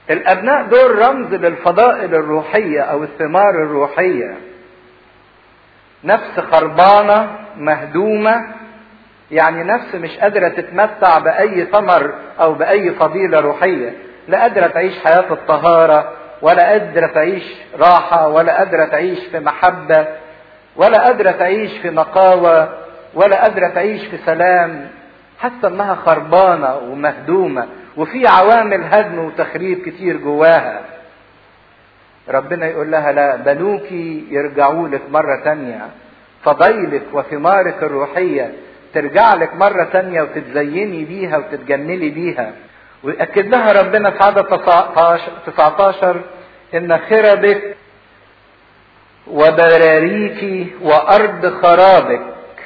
الابناء دول رمز للفضائل الروحيه او الثمار الروحيه نفس خربانه مهدومه يعني نفس مش قادره تتمتع باي ثمر او باي فضيله روحيه لا قادره تعيش حياه الطهاره ولا قادره تعيش راحه ولا قادره تعيش في محبه ولا قادره تعيش في نقاوه ولا قادره تعيش في سلام حاسه انها خربانه ومهدومه وفي عوامل هدم وتخريب كتير جواها ربنا يقول لها لا بنوكي يرجعوا لك مرة تانية فضيلك وثمارك الروحية ترجع لك مرة تانية وتتزيني بيها وتتجملي بيها ويأكد لها ربنا في عدد 19 إن خربك وبراريك وأرض خرابك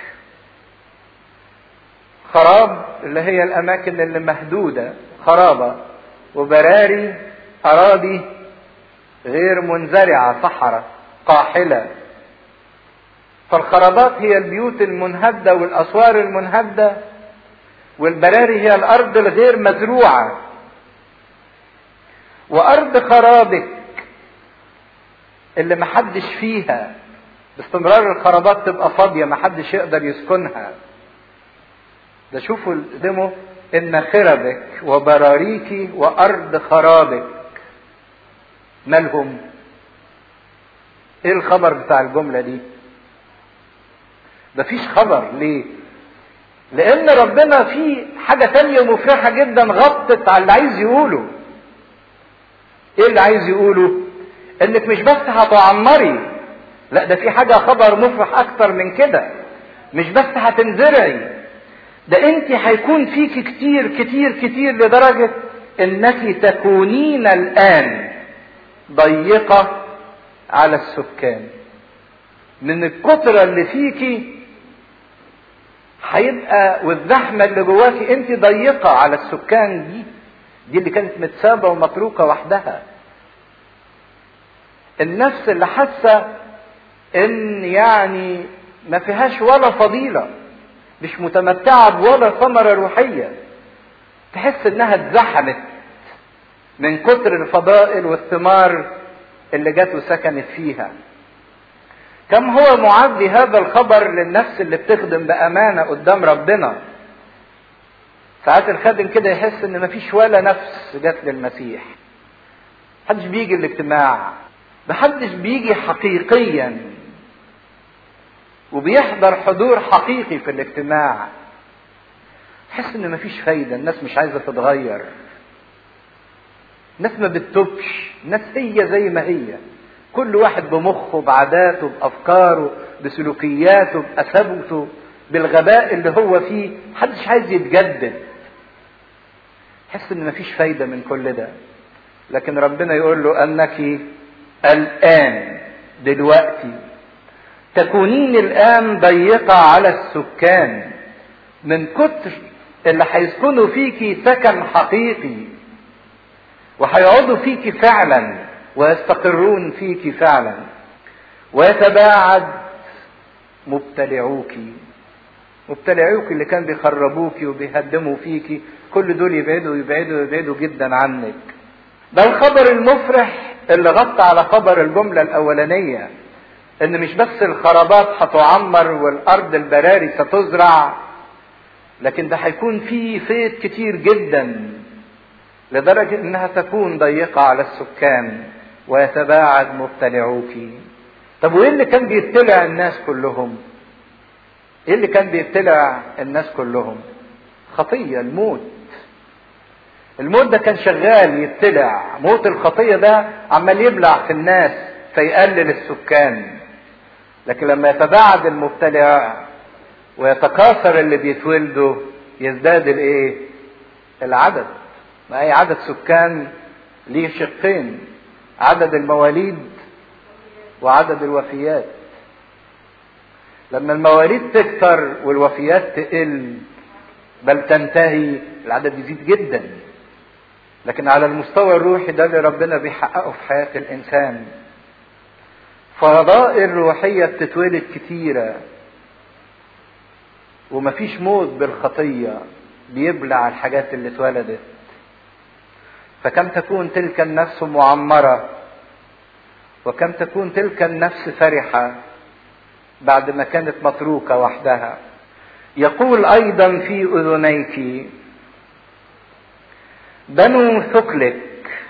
خراب اللي هي الأماكن اللي مهدودة خرابة وبراري أراضي غير منزرعة صحراء قاحلة فالخرابات هي البيوت المنهدة والأسوار المنهدة والبراري هي الأرض الغير مزروعة وأرض خرابك اللي محدش فيها باستمرار الخرابات تبقى فاضية محدش يقدر يسكنها ده شوفوا قدمه ان خربك وبراريك وارض خرابك مالهم ايه الخبر بتاع الجملة دي مفيش خبر ليه لان ربنا في حاجة تانية مفرحة جدا غطت على اللي عايز يقوله ايه اللي عايز يقوله انك مش بس هتعمري لا ده في حاجة خبر مفرح اكتر من كده مش بس هتنزرعي ده انت هيكون فيك كتير كتير كتير لدرجة انك تكونين الان ضيقة على السكان من الكترة اللي فيكي هيبقى والزحمة اللي جواكي انت ضيقة على السكان دي دي اللي كانت متسابة ومتروكة وحدها النفس اللي حاسة ان يعني ما فيهاش ولا فضيلة مش متمتعة بولا ثمرة روحية تحس انها اتزحمت من كتر الفضائل والثمار اللي جت وسكنت فيها كم هو معد هذا الخبر للنفس اللي بتخدم بأمانة قدام ربنا ساعات الخادم كده يحس ان مفيش ولا نفس جت للمسيح محدش بيجي الاجتماع محدش بيجي حقيقيا وبيحضر حضور حقيقي في الاجتماع تحس ان مفيش فايده الناس مش عايزه تتغير الناس ما بتتوبش الناس هي زي ما هي كل واحد بمخه بعاداته بافكاره بسلوكياته بأثابته بالغباء اللي هو فيه محدش عايز يتجدد تحس ان مفيش فايده من كل ده لكن ربنا يقول له انك الان دلوقتي تكونين الآن ضيقة على السكان من كتر اللي هيسكنوا فيكي سكن حقيقي وهيقعدوا فيكي فعلا ويستقرون فيكي فعلا ويتباعد مبتلعوكي مبتلعوكي اللي كان بيخربوكي وبيهدموا فيكي كل دول يبعدوا يبعدوا يبعدوا جدا عنك ده الخبر المفرح اللي غطى على خبر الجملة الأولانية ان مش بس الخرابات هتعمر والارض البراري ستزرع لكن ده هيكون في فيض كتير جدا لدرجة انها تكون ضيقة على السكان ويتباعد مبتلعوك طب وايه اللي كان بيبتلع الناس كلهم ايه اللي كان بيبتلع الناس كلهم خطية الموت الموت ده كان شغال يبتلع موت الخطية ده عمال يبلع في الناس فيقلل السكان لكن لما يتباعد المبتلع ويتكاثر اللي بيتولدوا يزداد الايه العدد ما اي عدد سكان ليه شقين عدد المواليد وعدد الوفيات لما المواليد تكتر والوفيات تقل بل تنتهي العدد يزيد جدا لكن على المستوى الروحي ده اللي ربنا بيحققه في حياة الإنسان فضائل روحية بتتولد كتيرة ومفيش موت بالخطية بيبلع الحاجات اللي اتولدت فكم تكون تلك النفس معمرة وكم تكون تلك النفس فرحة بعد ما كانت متروكة وحدها يقول أيضا في أذنيك بنو ثقلك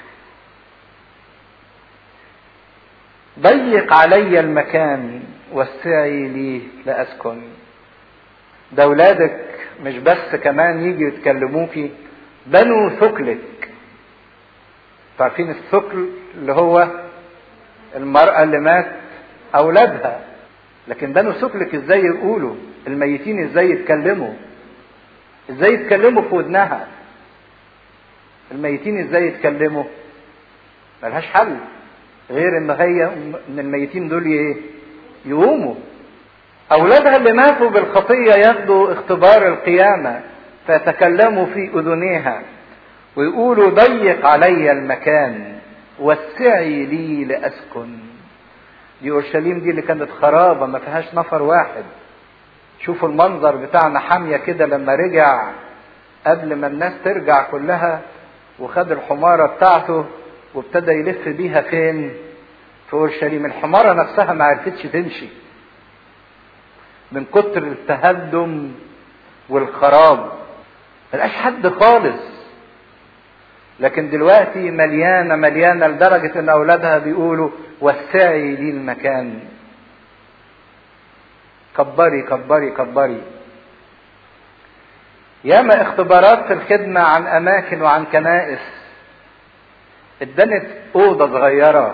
ضيق علي المكان وسعي لي لأسكن ده ولادك مش بس كمان يجي يتكلموكي بنو ثقلك عارفين الثقل اللي هو المرأة اللي مات أولادها لكن بنو ثقلك ازاي يقولوا الميتين ازاي يتكلموا ازاي يتكلموا في ودنها الميتين ازاي يتكلموا ملهاش حل غير ان هي ان الميتين دول ايه يقوموا اولادها اللي ماتوا بالخطيه ياخدوا اختبار القيامه فيتكلموا في اذنيها ويقولوا ضيق علي المكان وسعي لي لاسكن دي اورشليم دي اللي كانت خرابه ما فيهاش نفر واحد شوفوا المنظر بتاعنا حاميه كده لما رجع قبل ما الناس ترجع كلها وخد الحماره بتاعته وابتدى يلف بيها فين؟ في اورشليم، الحماره نفسها ما عرفتش تمشي. من كتر التهدم والخراب. ملقاش حد خالص. لكن دلوقتي مليانه مليانه لدرجه ان اولادها بيقولوا وسعي لي المكان. كبري كبري كبري. ياما اختبارات في الخدمه عن اماكن وعن كنائس اتدنت اوضه صغيره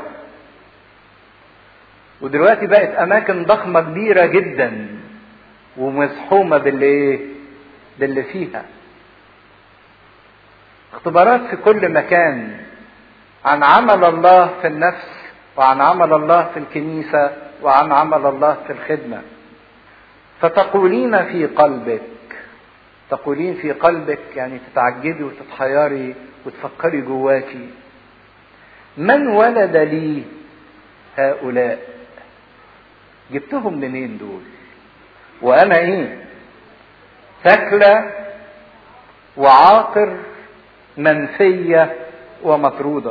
ودلوقتي بقت اماكن ضخمه كبيره جدا ومزحومه باللي ايه باللي فيها اختبارات في كل مكان عن عمل الله في النفس وعن عمل الله في الكنيسه وعن عمل الله في الخدمه فتقولين في قلبك تقولين في قلبك يعني تتعجبي وتتحيري وتفكري جواكي من ولد لي هؤلاء جبتهم منين دول وانا ايه ثكلى وعاقر منفية ومطرودة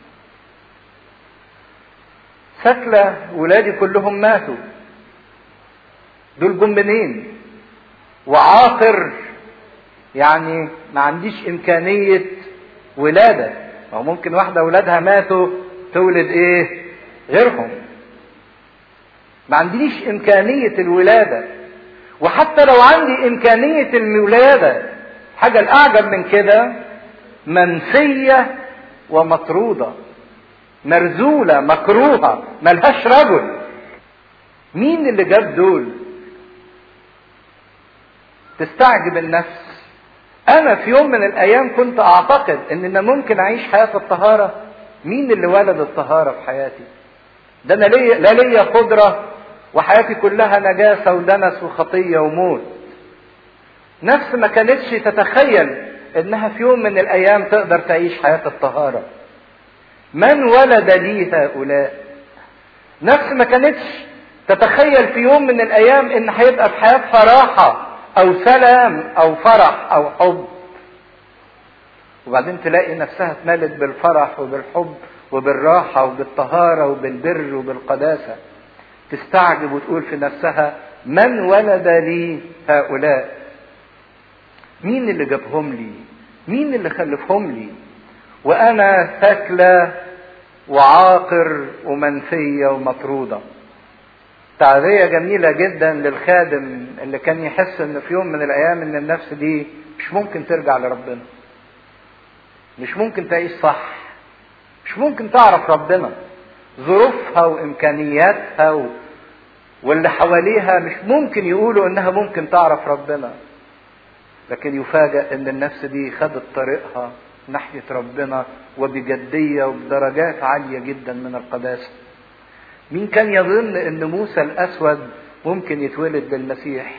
ثكلى ولادي كلهم ماتوا دول جم منين وعاقر يعني ما عنديش امكانية ولادة او ممكن واحدة اولادها ماتوا تولد ايه غيرهم ما عنديش امكانية الولادة وحتى لو عندي امكانية الولادة حاجة الاعجب من كده منسية ومطرودة مرزولة مكروهة ملهاش رجل مين اللي جاب دول تستعجب النفس انا في يوم من الايام كنت اعتقد ان انا ممكن اعيش حياة الطهارة مين اللي ولد الطهارة في حياتي ده انا ليا لا ليا قدرة وحياتي كلها نجاسة ودنس وخطية وموت نفس ما كانتش تتخيل انها في يوم من الايام تقدر تعيش حياة الطهارة من ولد لي هؤلاء نفس ما كانتش تتخيل في يوم من الايام ان هيبقى في حياتها راحة او سلام او فرح او حب وبعدين تلاقي نفسها اتملت بالفرح وبالحب وبالراحة وبالطهارة وبالبر وبالقداسة تستعجب وتقول في نفسها من ولد لي هؤلاء مين اللي جابهم لي مين اللي خلفهم لي وانا ثكلى وعاقر ومنفية ومطرودة تعزية جميلة جدا للخادم اللي كان يحس ان في يوم من الايام ان النفس دي مش ممكن ترجع لربنا مش ممكن تعيش صح مش ممكن تعرف ربنا ظروفها وامكانياتها و... واللي حواليها مش ممكن يقولوا انها ممكن تعرف ربنا لكن يفاجأ ان النفس دي خدت طريقها ناحية ربنا وبجدية وبدرجات عالية جدا من القداسة مين كان يظن ان موسى الاسود ممكن يتولد بالمسيح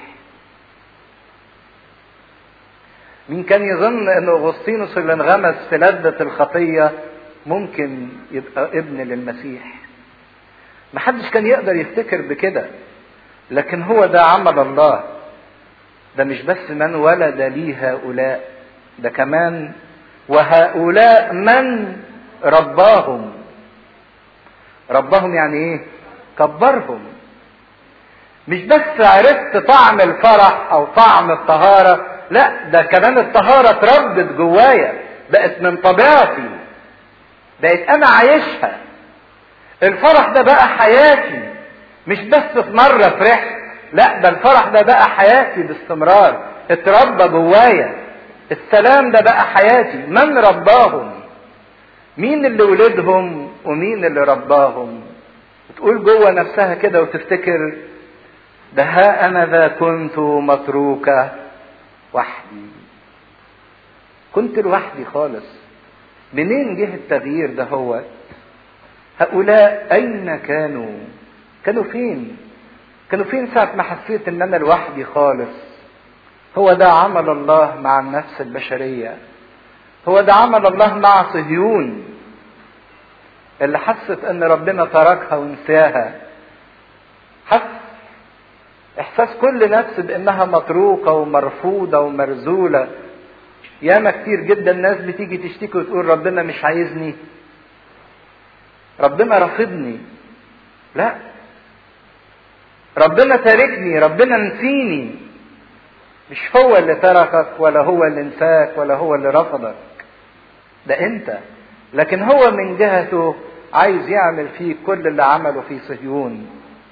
مين كان يظن ان اغسطينوس اللي انغمس في لذة الخطية ممكن يبقى ابن للمسيح محدش كان يقدر يفتكر بكده لكن هو ده عمل الله ده مش بس من ولد لي هؤلاء ده كمان وهؤلاء من رباهم رباهم يعني ايه كبرهم مش بس عرفت طعم الفرح او طعم الطهارة لا ده كمان الطهارة اتربت جوايا بقت من طبيعتي بقت انا عايشها الفرح ده بقى حياتي مش بس في مرة فرحت لا ده الفرح ده بقى حياتي باستمرار اتربى جوايا السلام ده بقى حياتي من رباهم مين اللي ولدهم ومين اللي رباهم تقول جوه نفسها كده وتفتكر ده ها انا ذا كنت متروكة وحدي كنت لوحدي خالص منين جه التغيير ده هو هؤلاء اين كانوا كانوا فين كانوا فين ساعة ما حسيت ان انا لوحدي خالص هو ده عمل الله مع النفس البشرية هو ده عمل الله مع صهيون اللي حست ان ربنا تركها ونساها حس احساس كل نفس بانها متروكه ومرفوضه ومرزوله ياما كتير جدا ناس بتيجي تشتكي وتقول ربنا مش عايزني ربنا رافضني لا ربنا تاركني ربنا نسيني مش هو اللي تركك ولا هو اللي نساك ولا هو اللي رفضك ده انت لكن هو من جهته عايز يعمل فيك كل اللي عمله في صهيون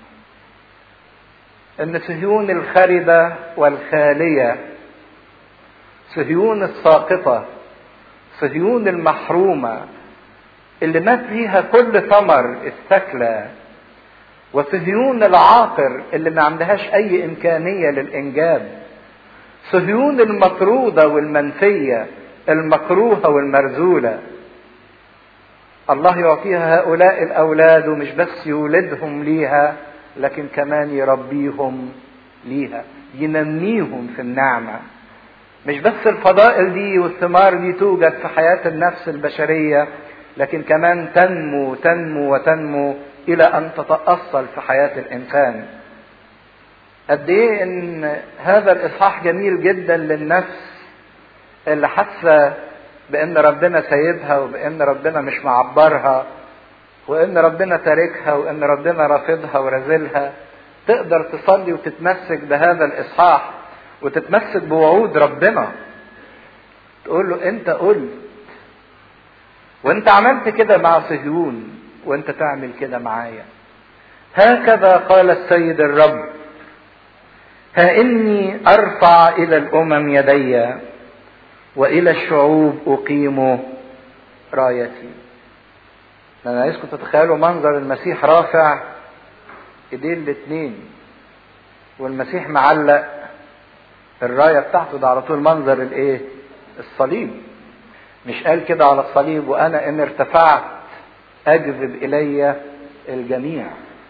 ان صهيون الخربة والخالية صهيون الساقطة صهيون المحرومة اللي مات فيها كل ثمر الثكلى وصهيون العاقر اللي ما عندهاش اي امكانية للانجاب صهيون المطرودة والمنفية المكروهة والمرزولة الله يعطيها هؤلاء الأولاد ومش بس يولدهم ليها لكن كمان يربيهم ليها ينميهم في النعمة مش بس الفضائل دي والثمار دي توجد في حياة النفس البشرية لكن كمان تنمو تنمو وتنمو إلى أن تتأصل في حياة الإنسان قد إيه إن هذا الإصحاح جميل جدا للنفس اللي حاسة بان ربنا سايبها وبان ربنا مش معبرها وان ربنا تاركها وان ربنا رافضها ورازلها تقدر تصلي وتتمسك بهذا الاصحاح وتتمسك بوعود ربنا تقول له انت قلت وانت عملت كده مع صهيون وانت تعمل كده معايا هكذا قال السيد الرب ها اني ارفع الى الامم يدي والى الشعوب اقيم رايتي انا عايزكم تتخيلوا منظر المسيح رافع ايديه الاتنين والمسيح معلق الرايه بتاعته ده على طول منظر الايه الصليب مش قال كده على الصليب وانا ان ارتفعت اجذب الي الجميع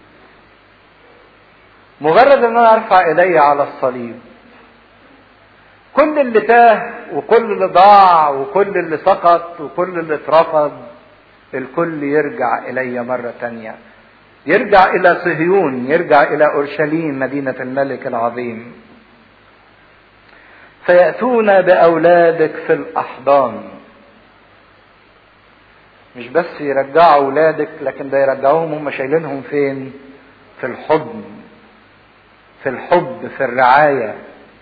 مجرد ان انا ارفع ايدي على الصليب كل اللي تاه وكل اللي ضاع وكل اللي سقط وكل اللي اترفض الكل يرجع الي مرة تانية يرجع الى صهيون يرجع الى اورشليم مدينة الملك العظيم فيأتون بأولادك في الأحضان مش بس يرجعوا أولادك لكن ده يرجعوهم هم شايلينهم فين في الحضن في الحب في الرعاية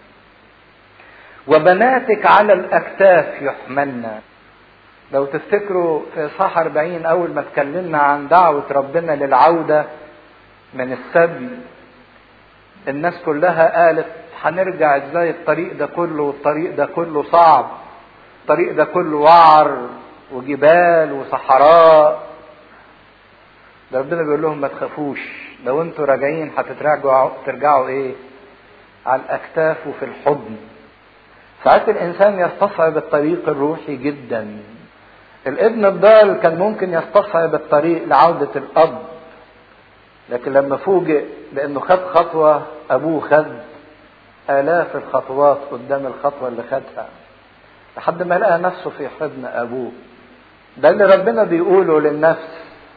وبناتك على الأكتاف يحملن لو تفتكروا في إصحاح 40 أول ما اتكلمنا عن دعوة ربنا للعودة من السبي الناس كلها قالت هنرجع ازاي الطريق ده كله والطريق ده كله صعب الطريق ده كله وعر وجبال وصحراء ده ربنا بيقول لهم ما تخافوش لو انتوا راجعين هتتراجعوا ترجعوا ايه على الاكتاف وفي الحضن ساعات الانسان يستصعب الطريق الروحي جدا الابن الضال كان ممكن يستصعب الطريق لعودة الاب لكن لما فوجئ بانه خد خطوة ابوه خد آلاف الخطوات قدام الخطوة اللي خدها لحد ما لقى نفسه في حضن أبوه ده اللي ربنا بيقوله للنفس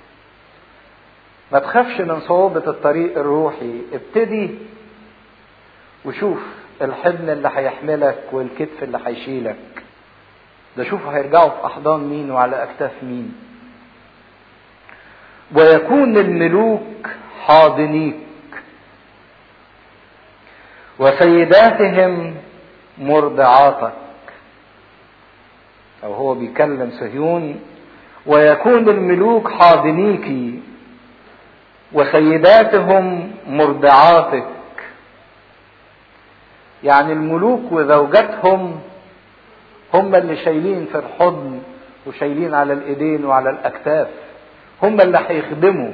ما تخافش من صعوبة الطريق الروحي ابتدي وشوف الحضن اللي هيحملك والكتف اللي هيشيلك ده شوفوا هيرجعوا في احضان مين وعلى اكتاف مين ويكون الملوك حاضنيك وسيداتهم مرضعاتك او هو بيكلم صهيون ويكون الملوك حاضنيك وسيداتهم مرضعاتك يعني الملوك وزوجاتهم هم اللي شايلين في الحضن وشايلين على الايدين وعلى الاكتاف هم اللي هيخدموا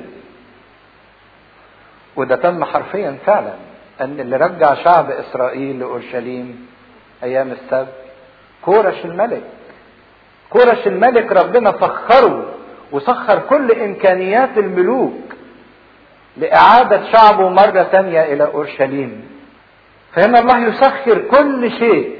وده تم حرفيا فعلا ان اللي رجع شعب اسرائيل لاورشليم ايام السبت كورش الملك كورش الملك ربنا سخره وسخر كل امكانيات الملوك لاعاده شعبه مره ثانيه الى اورشليم فهنا الله يسخر كل شيء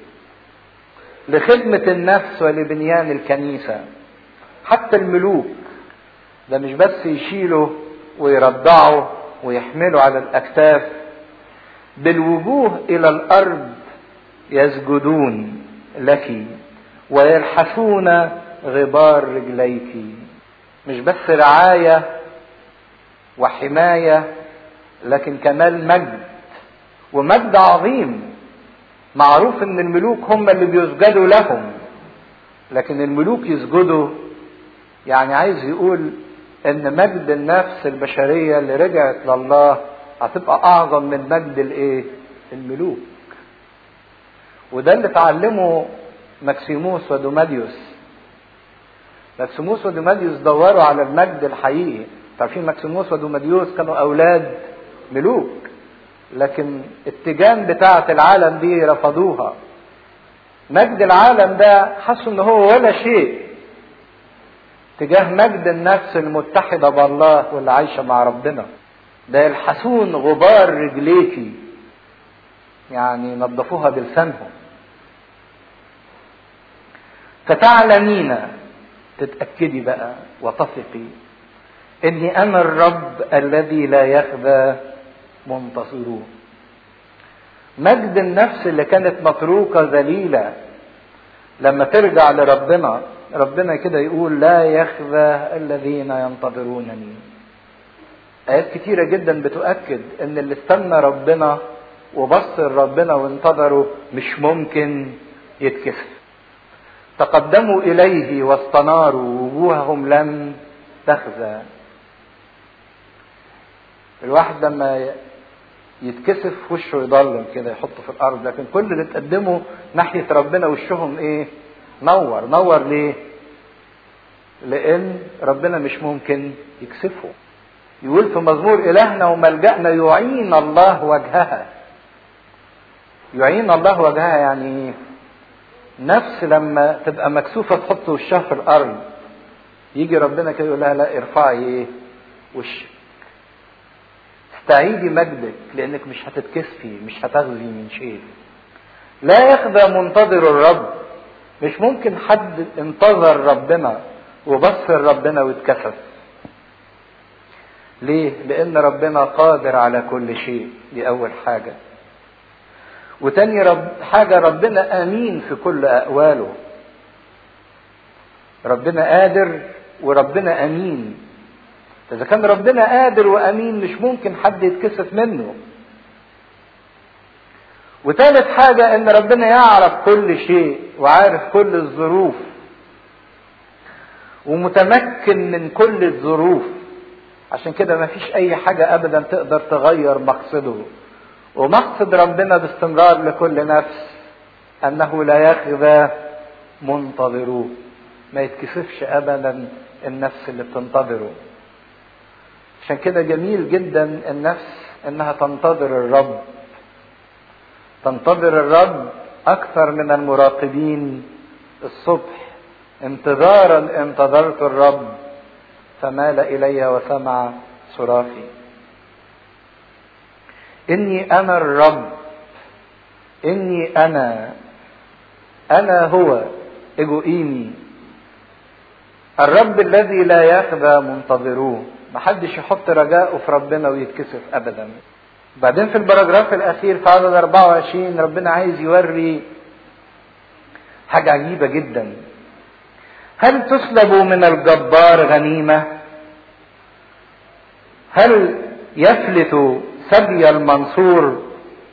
لخدمه النفس ولبنيان الكنيسه حتى الملوك ده مش بس يشيله ويرضعه ويحمله على الاكتاف بالوجوه الى الارض يسجدون لك ويلحسون غبار رجليك مش بس رعايه وحمايه لكن كمال مجد ومجد عظيم معروف ان الملوك هم اللي بيسجدوا لهم لكن الملوك يسجدوا يعني عايز يقول ان مجد النفس البشرية اللي رجعت لله هتبقى اعظم من مجد الايه الملوك وده اللي اتعلمه ماكسيموس ودوماديوس ماكسيموس ودوماديوس دوروا على المجد الحقيقي عارفين ماكسيموس ودوماديوس كانوا اولاد ملوك لكن التيجان بتاعة العالم دي رفضوها مجد العالم ده حسوا ان هو ولا شيء تجاه مجد النفس المتحدة بالله واللي عايشة مع ربنا ده يلحسون غبار رجليكي يعني نظفوها بلسانهم فتعلمين تتأكدي بقى وتثقي اني انا الرب الذي لا يخفى منتصروه مجد النفس اللي كانت متروكة ذليلة لما ترجع لربنا ربنا كده يقول لا يخفى الذين ينتظرونني آيات كتيرة جدا بتؤكد إن اللي استنى ربنا وبص لربنا وانتظروا مش ممكن يتكسف. تقدموا إليه واستناروا وجوههم لم تخزى. الواحد لما يتكسف وشه يضلم كده يحطه في الأرض لكن كل اللي تقدموا ناحية ربنا وشهم إيه؟ نور نور ليه لان ربنا مش ممكن يكسفه يقول في مزمور الهنا وملجأنا يعين الله وجهها يعين الله وجهها يعني نفس لما تبقى مكسوفة تحط وشها في الأرض يجي ربنا كده يقول لها لا ارفعي ايه وشك استعيدي مجدك لانك مش هتتكسفي مش هتغزي من شيء لا يخدى منتظر الرب مش ممكن حد انتظر ربنا وبص لربنا واتكسف ليه لان ربنا قادر على كل شيء دي اول حاجه وتاني رب حاجه ربنا امين في كل اقواله ربنا قادر وربنا امين اذا كان ربنا قادر وامين مش ممكن حد يتكسف منه وثالث حاجة ان ربنا يعرف كل شيء وعارف كل الظروف ومتمكن من كل الظروف عشان كده ما فيش اي حاجة ابدا تقدر تغير مقصده ومقصد ربنا باستمرار لكل نفس انه لا يخذى منتظروه ما يتكسفش ابدا النفس اللي بتنتظره عشان كده جميل جدا النفس انها تنتظر الرب تنتظر الرب اكثر من المراقبين الصبح انتظارا انتظرت الرب فمال الي وسمع صراخي اني انا الرب اني انا انا هو اجوئيني الرب الذي لا يخبى منتظروه محدش يحط رجاءه في ربنا ويتكسف ابدا بعدين في البراجراف الاخير في عدد 24 ربنا عايز يوري حاجة عجيبة جدا هل تسلب من الجبار غنيمة هل يفلت سبي المنصور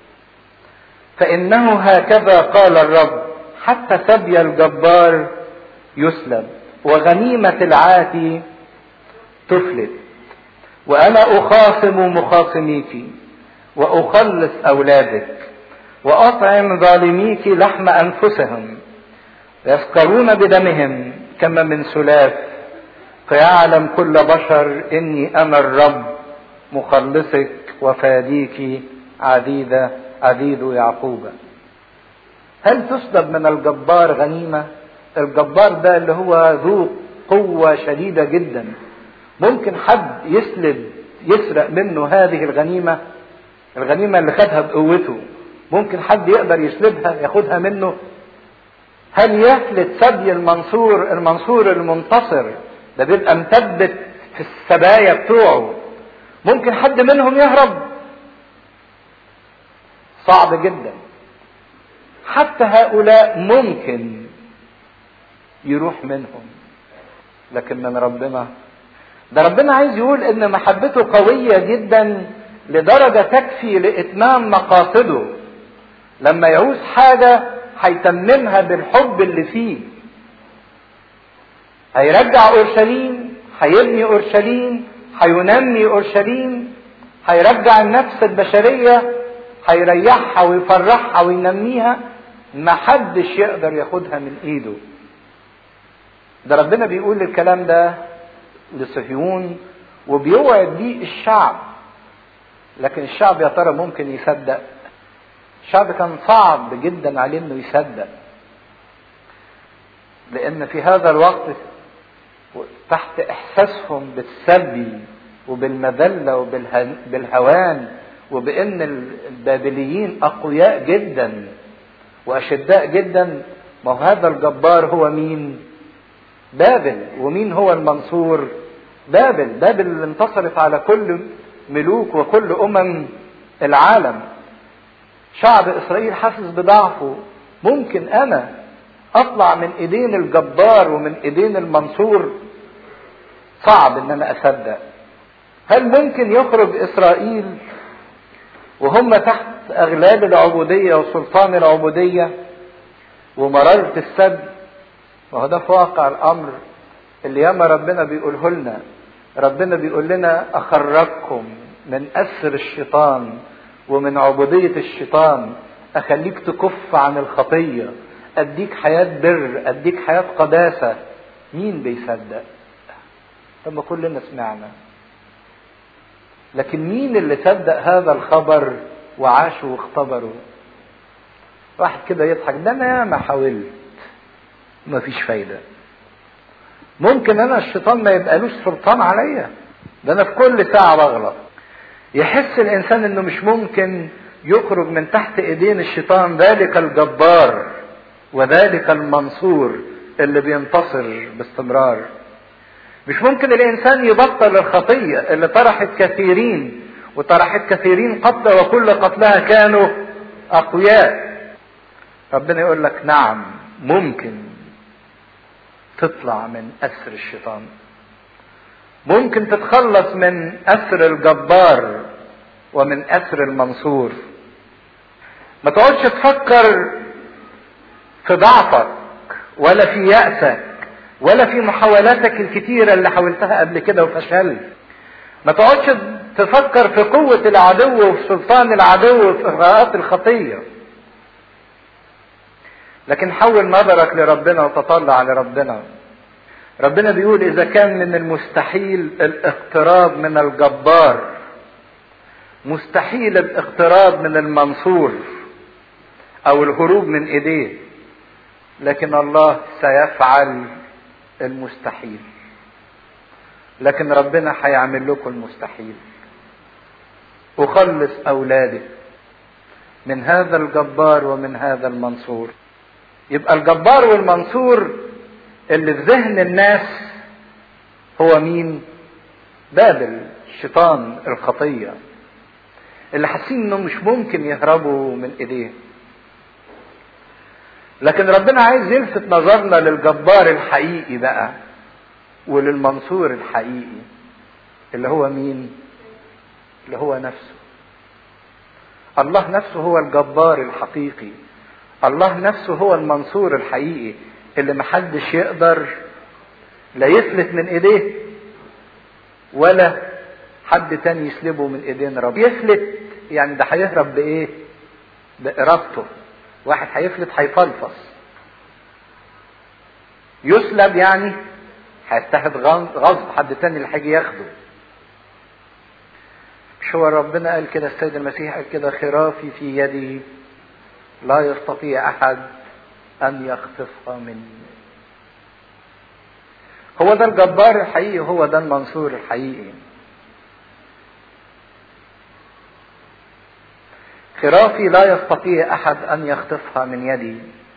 فإنه هكذا قال الرب حتى سبي الجبار يسلب وغنيمة العاتي تفلت وأنا أخاصم مخاصميك وأخلص أولادك وأطعم ظالميك لحم أنفسهم يسكرون بدمهم كما من سلاف فيعلم كل بشر إني أنا الرب مخلصك وفاديك عديدة عديد يعقوب هل تسلب من الجبار غنيمة الجبار ده اللي هو ذو قوة شديدة جدا ممكن حد يسلب يسرق منه هذه الغنيمة الغنيمة اللي خدها بقوته ممكن حد يقدر يسلبها ياخدها منه هل يفلت سبي المنصور المنصور المنتصر ده بيبقى مثبت في السبايا بتوعه ممكن حد منهم يهرب صعب جدا حتى هؤلاء ممكن يروح منهم لكن من ربنا ده ربنا عايز يقول ان محبته قوية جدا لدرجة تكفي لاتمام مقاصده لما يعوز حاجة هيتممها بالحب اللي فيه هيرجع اورشليم هيبني اورشليم هينمي اورشليم هيرجع النفس البشرية هيريحها ويفرحها وينميها محدش يقدر ياخدها من ايده ده ربنا بيقول الكلام ده لصهيون وبيوعد بيه الشعب لكن الشعب يا ترى ممكن يصدق الشعب كان صعب جدا عليه انه يصدق لان في هذا الوقت تحت احساسهم بالسلبي وبالمذله وبالهوان وبان البابليين اقوياء جدا واشداء جدا ما هو هذا الجبار هو مين بابل ومين هو المنصور بابل بابل اللي انتصرت على كل ملوك وكل امم العالم شعب اسرائيل حاسس بضعفه ممكن انا اطلع من ايدين الجبار ومن ايدين المنصور صعب ان انا اصدق هل ممكن يخرج اسرائيل وهم تحت اغلال العبوديه وسلطان العبوديه ومراره السد وهو ده في واقع الامر اللي ياما ربنا بيقوله لنا ربنا بيقول لنا اخرجكم من اسر الشيطان ومن عبوديه الشيطان اخليك تكف عن الخطيه اديك حياه بر اديك حياه قداسه مين بيصدق طب ما كلنا سمعنا لكن مين اللي صدق هذا الخبر وعاشوا واختبروا واحد كده يضحك ده انا ياما حاولت مفيش فايده ممكن انا الشيطان ما يبقالوش سلطان عليا ده انا في كل ساعه بغلط يحس الانسان انه مش ممكن يخرج من تحت ايدين الشيطان ذلك الجبار وذلك المنصور اللي بينتصر باستمرار مش ممكن الانسان يبطل الخطيه اللي طرحت كثيرين وطرحت كثيرين قتلى وكل قتلها كانوا اقوياء ربنا يقول لك نعم ممكن تطلع من اسر الشيطان ممكن تتخلص من اسر الجبار ومن اسر المنصور ما تقعدش تفكر في ضعفك ولا في يأسك ولا في محاولاتك الكتيرة اللي حاولتها قبل كده وفشلت ما تقعدش تفكر في قوة العدو وفي سلطان العدو وفي إغراءات الخطية لكن حول نظرك لربنا وتطلع لربنا ربنا بيقول إذا كان من المستحيل الاقتراب من الجبار مستحيل الاقتراب من المنصور أو الهروب من إيديه لكن الله سيفعل المستحيل لكن ربنا هيعمل لكم المستحيل أخلص أولادك من هذا الجبار ومن هذا المنصور يبقى الجبار والمنصور اللي في ذهن الناس هو مين بابل الشيطان الخطية اللي حاسين انه مش ممكن يهربوا من ايديه لكن ربنا عايز يلفت نظرنا للجبار الحقيقي بقى وللمنصور الحقيقي اللي هو مين اللي هو نفسه الله نفسه هو الجبار الحقيقي الله نفسه هو المنصور الحقيقي اللي محدش يقدر لا يفلت من ايديه ولا حد تاني يسلبه من ايدين رب يفلت يعني ده هيهرب بايه بارادته واحد هيفلت هيفلفص يسلب يعني هيتخذ غصب حد تاني اللي هيجي ياخده مش هو ربنا قال كده السيد المسيح قال كده خرافي في يدي لا يستطيع احد ان يخطفها مني هو ده الجبار الحقيقي هو ده المنصور الحقيقي خرافي لا يستطيع احد ان يخطفها من يدي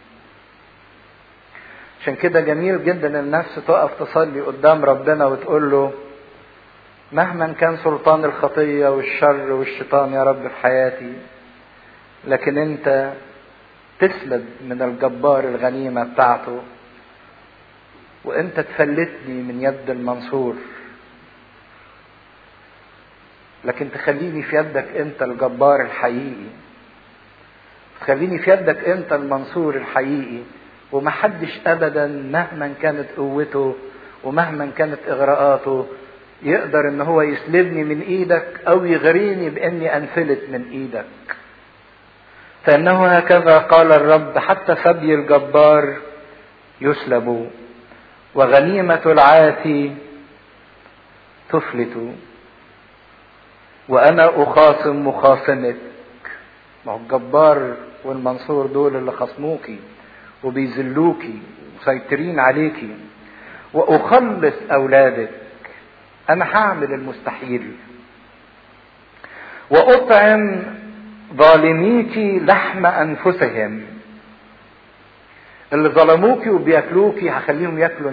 عشان كده جميل جدا النفس تقف تصلي قدام ربنا وتقول له مهما كان سلطان الخطية والشر والشيطان يا رب في حياتي لكن انت تسلب من الجبار الغنيمة بتاعته وانت تفلتني من يد المنصور لكن تخليني في يدك انت الجبار الحقيقي تخليني في يدك انت المنصور الحقيقي ومحدش ابدا مهما كانت قوته ومهما كانت اغراءاته يقدر ان هو يسلبني من ايدك او يغريني باني انفلت من ايدك فانه هكذا قال الرب حتى سبي الجبار يسلب وغنيمة العاتي تفلت وأنا أخاصم مخاصمك ما هو الجبار والمنصور دول اللي خصموكي وبيذلوكي مسيطرين عليكي وأخلص أولادك أنا هعمل المستحيل وأطعم ظالميك لحم أنفسهم اللي ظلموكي وبياكلوكي هخليهم ياكلوا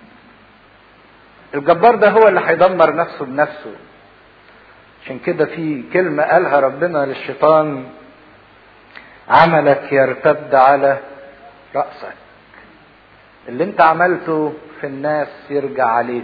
الجبار ده هو اللي هيدمر نفسه بنفسه عشان كده في كلمة قالها ربنا للشيطان عملك يرتد على رأسك اللي انت عملته في الناس يرجع عليك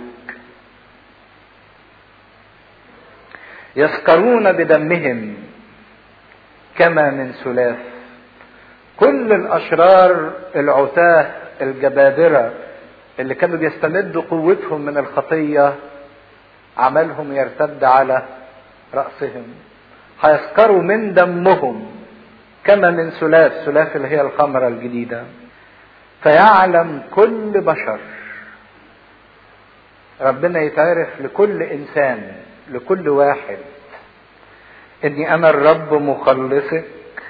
يسكرون بدمهم كما من سلاف كل الاشرار العتاه الجبابره اللي كانوا بيستمدوا قوتهم من الخطيه عملهم يرتد على راسهم هيسكروا من دمهم كما من سلاف سلاف اللي هي الخمره الجديده فيعلم كل بشر ربنا يتعرف لكل انسان لكل واحد اني انا الرب مخلصك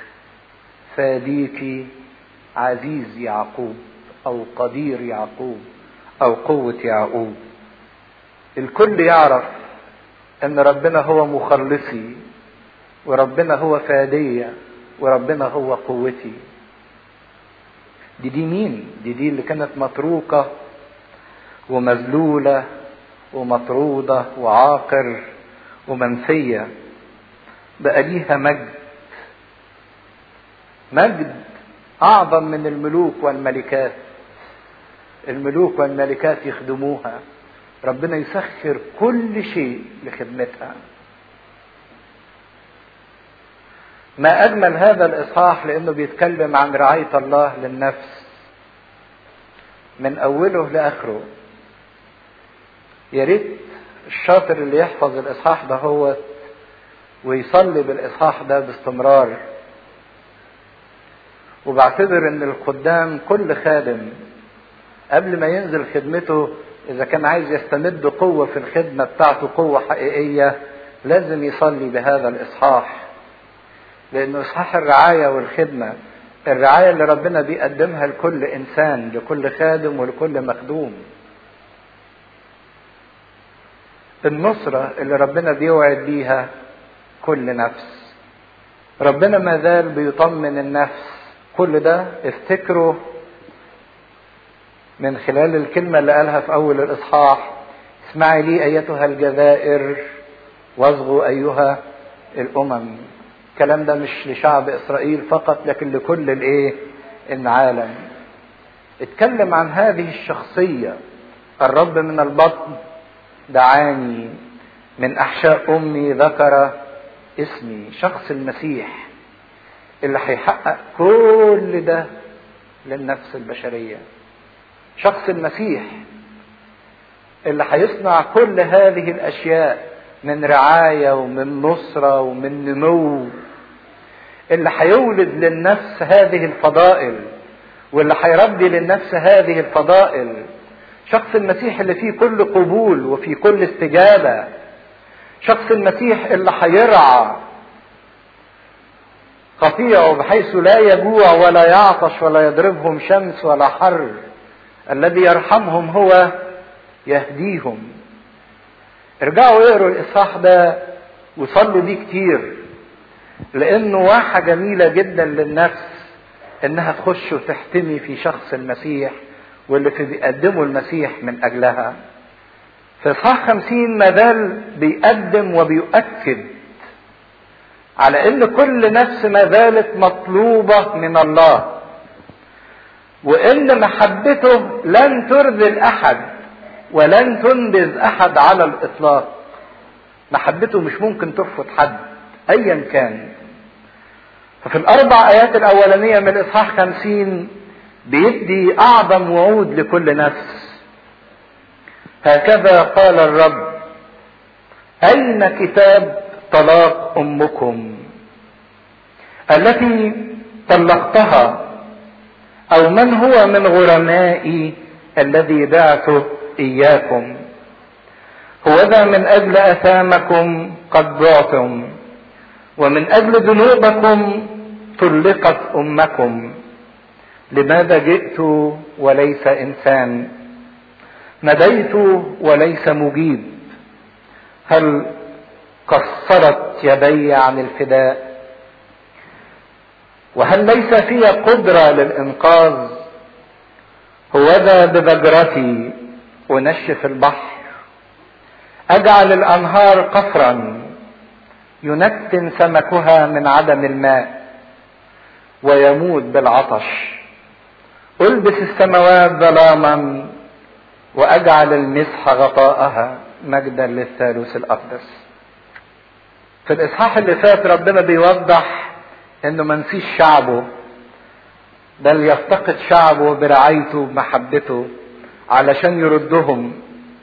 فاديك عزيز يعقوب او قدير يعقوب او قوة يعقوب الكل يعرف ان ربنا هو مخلصي وربنا هو فادية وربنا هو قوتي دي دي مين دي دي اللي كانت متروكة ومذلولة ومطرودة وعاقر ومنسية بقى ليها مجد مجد أعظم من الملوك والملكات الملوك والملكات يخدموها ربنا يسخر كل شيء لخدمتها ما أجمل هذا الإصحاح لأنه بيتكلم عن رعاية الله للنفس من أوله لآخره يا ريت الشاطر اللي يحفظ الإصحاح ده هو ويصلي بالإصحاح ده باستمرار وبعتبر ان الخدام كل خادم قبل ما ينزل خدمته اذا كان عايز يستمد قوة في الخدمة بتاعته قوة حقيقية لازم يصلي بهذا الاصحاح لانه اصحاح الرعاية والخدمة الرعاية اللي ربنا بيقدمها لكل انسان لكل خادم ولكل مخدوم النصرة اللي ربنا بيوعد بيها كل نفس ربنا ما زال بيطمن النفس كل ده افتكروا من خلال الكلمة اللي قالها في أول الإصحاح اسمعي لي أيتها الجزائر واصغوا أيها الأمم الكلام ده مش لشعب إسرائيل فقط لكن لكل الإيه العالم اتكلم عن هذه الشخصية الرب من البطن دعاني من احشاء امي ذكر اسمي شخص المسيح اللي هيحقق كل ده للنفس البشريه شخص المسيح اللي هيصنع كل هذه الاشياء من رعايه ومن نصره ومن نمو اللي هيولد للنفس هذه الفضائل واللي هيربي للنفس هذه الفضائل شخص المسيح اللي فيه كل قبول وفي كل استجابه شخص المسيح اللي هيرعى قطيعه بحيث لا يجوع ولا يعطش ولا يضربهم شمس ولا حر الذي يرحمهم هو يهديهم ارجعوا اقروا الاصحاح ده وصلوا بيه كتير لانه واحه جميله جدا للنفس انها تخش وتحتمي في شخص المسيح واللي في بيقدمه المسيح من اجلها في اصحاح خمسين ما زال بيقدم وبيؤكد على ان كل نفس ما زالت مطلوبه من الله وان محبته لن ترذل احد ولن تنبذ احد على الاطلاق محبته مش ممكن ترفض حد ايا كان ففي الاربع ايات الاولانيه من الاصحاح خمسين بيدي اعظم وعود لكل نفس هكذا قال الرب اين كتاب طلاق امكم التي طلقتها او من هو من غرمائي الذي بعته اياكم هوذا من اجل اثامكم قد بعتم ومن اجل ذنوبكم طلقت امكم لماذا جئت وليس انسان نديت وليس مجيب هل قصرت يدي عن الفداء وهل ليس في قدرة للإنقاذ هوذا ببجرتي أنشف البحر أجعل الأنهار قفرا ينتن سمكها من عدم الماء ويموت بالعطش ألبس السماوات ظلاما وأجعل المسح غطاءها مجدا للثالوث الأقدس في الإصحاح اللي فات ربنا بيوضح إنه ما نسيش شعبه بل يفتقد شعبه برعايته بمحبته علشان يردهم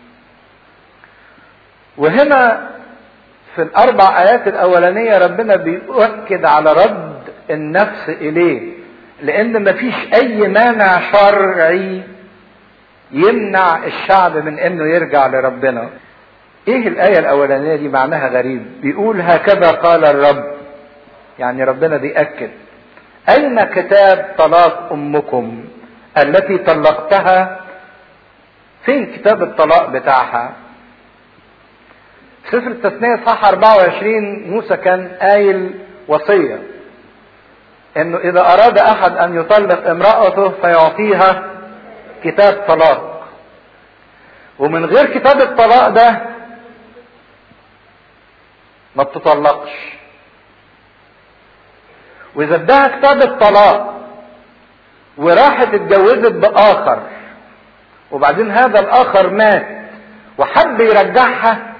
وهنا في الأربع آيات الأولانية ربنا بيؤكد على رد النفس إليه لأن مفيش أي مانع شرعي يمنع الشعب من إنه يرجع لربنا ايه الآية الأولانية دي معناها غريب بيقول هكذا قال الرب يعني ربنا بيأكد أين كتاب طلاق أمكم التي طلقتها فين كتاب الطلاق بتاعها سفر التثنية صح 24 موسى كان قايل وصية انه اذا اراد احد ان يطلق امرأته فيعطيها كتاب طلاق ومن غير كتاب الطلاق ده ما بتطلقش واذا اداها كتاب الطلاق وراحت اتجوزت باخر وبعدين هذا الاخر مات وحب يرجعها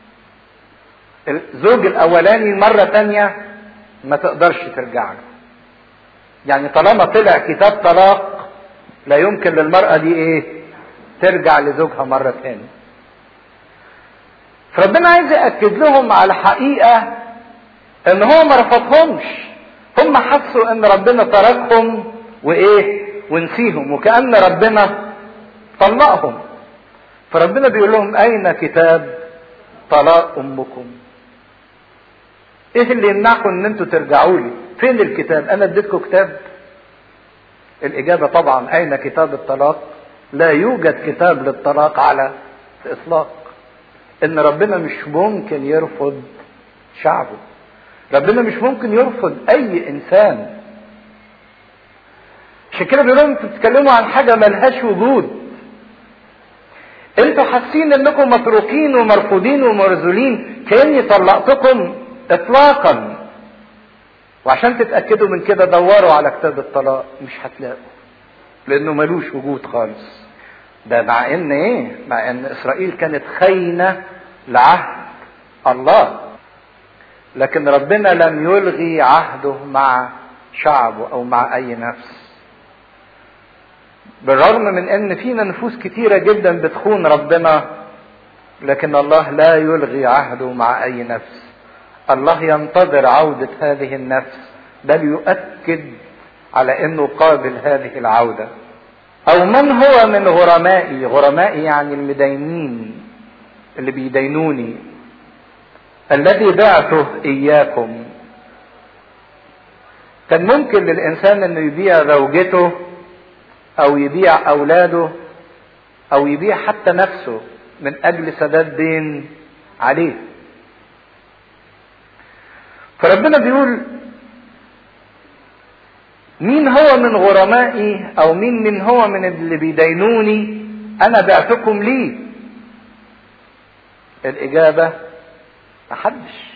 الزوج الاولاني مرة تانية ما تقدرش ترجع له يعني طالما طلع كتاب طلاق لا يمكن للمرأة دي ايه ترجع لزوجها مرة تانية فربنا عايز يأكد لهم على حقيقة ان هو ما رفضهمش هم حسوا ان ربنا تركهم وايه ونسيهم وكأن ربنا طلقهم فربنا بيقول لهم اين كتاب طلاق امكم ايه اللي يمنعكم ان انتوا ترجعوا لي فين الكتاب انا اديتكم كتاب الاجابه طبعا اين كتاب الطلاق لا يوجد كتاب للطلاق على الاطلاق ان ربنا مش ممكن يرفض شعبه ربنا مش ممكن يرفض اي انسان عشان كده بيقولوا انتوا بتتكلموا عن حاجه ملهاش وجود انتوا حاسين انكم متروكين ومرفوضين ومرذولين كاني طلقتكم اطلاقا وعشان تتاكدوا من كده دوروا على كتاب الطلاق مش هتلاقوا لانه ملوش وجود خالص ده مع ان ايه مع ان اسرائيل كانت خاينه لعهد الله لكن ربنا لم يلغي عهده مع شعبه او مع اي نفس بالرغم من ان فينا نفوس كتيره جدا بتخون ربنا لكن الله لا يلغي عهده مع اي نفس الله ينتظر عوده هذه النفس بل يؤكد على انه قابل هذه العوده او من هو من غرمائي غرمائي يعني المدينين اللي بيدينوني الذي بعته اياكم كان ممكن للانسان انه يبيع زوجته او يبيع اولاده او يبيع حتى نفسه من اجل سداد دين عليه فربنا بيقول مين هو من غرمائي او مين من هو من اللي بيدينوني انا بعتكم ليه الاجابه محدش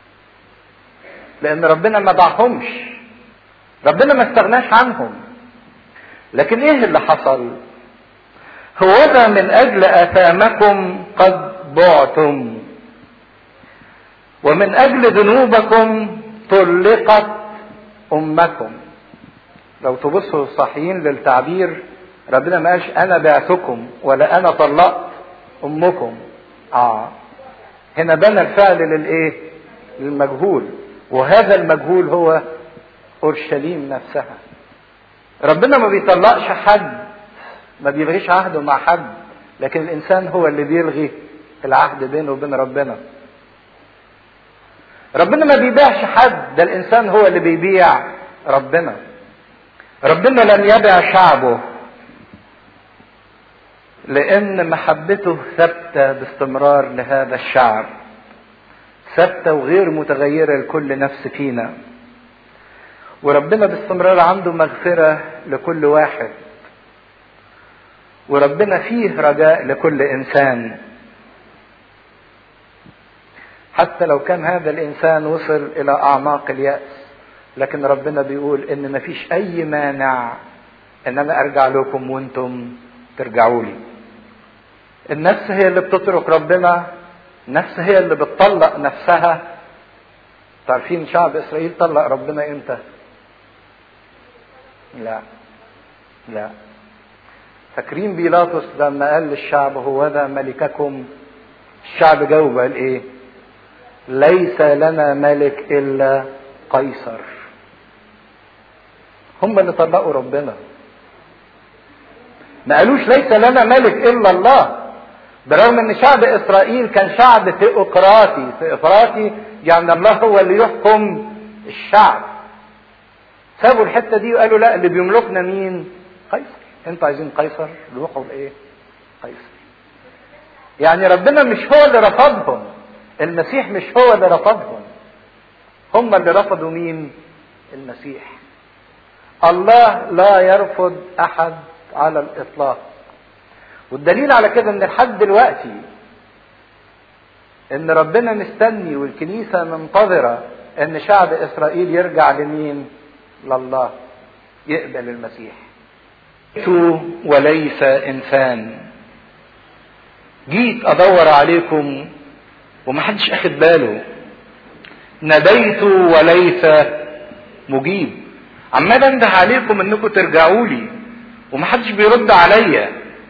لان ربنا ما باعهمش ربنا ما استغناش عنهم لكن ايه اللي حصل هو ذا من اجل اثامكم قد بعتم ومن اجل ذنوبكم طلقت امكم لو تبصوا صحيين للتعبير ربنا ما قالش انا بعتكم ولا انا طلقت امكم اه هنا بنى الفعل للايه للمجهول وهذا المجهول هو اورشليم نفسها ربنا ما بيطلقش حد ما بيلغيش عهده مع حد لكن الانسان هو اللي بيلغي العهد بينه وبين ربنا ربنا ما بيبيعش حد ده الانسان هو اللي بيبيع ربنا ربنا لم يبع شعبه لان محبته ثابته باستمرار لهذا الشعب ثابته وغير متغيره لكل نفس فينا وربنا باستمرار عنده مغفره لكل واحد وربنا فيه رجاء لكل انسان حتى لو كان هذا الانسان وصل الى اعماق الياس لكن ربنا بيقول ان مفيش اي مانع ان انا ارجع لكم وانتم ترجعوا لي النفس هي اللي بتترك ربنا النفس هي اللي بتطلق نفسها تعرفين شعب اسرائيل طلق ربنا امتى لا لا فاكرين بيلاطس لما قال للشعب هو ذا ملككم الشعب جاوب قال ايه ليس لنا ملك الا قيصر هم اللي طلقوا ربنا ما قالوش ليس لنا ملك الا الله برغم ان شعب اسرائيل كان شعب ثيوقراطي ثيوقراطي يعني الله هو اللي يحكم الشعب سابوا الحته دي وقالوا لا اللي بيملكنا مين قيصر انتوا عايزين قيصر روحوا بايه قيصر يعني ربنا مش هو اللي رفضهم المسيح مش هو اللي رفضهم هم اللي رفضوا مين المسيح الله لا يرفض احد على الاطلاق والدليل على كده ان لحد دلوقتي ان ربنا مستني والكنيسه منتظره ان شعب اسرائيل يرجع لمين لله يقبل المسيح وليس انسان جيت ادور عليكم ومحدش اخد باله نديت وليس مجيب عمال انده عليكم انكم ترجعوا لي ومحدش بيرد عليا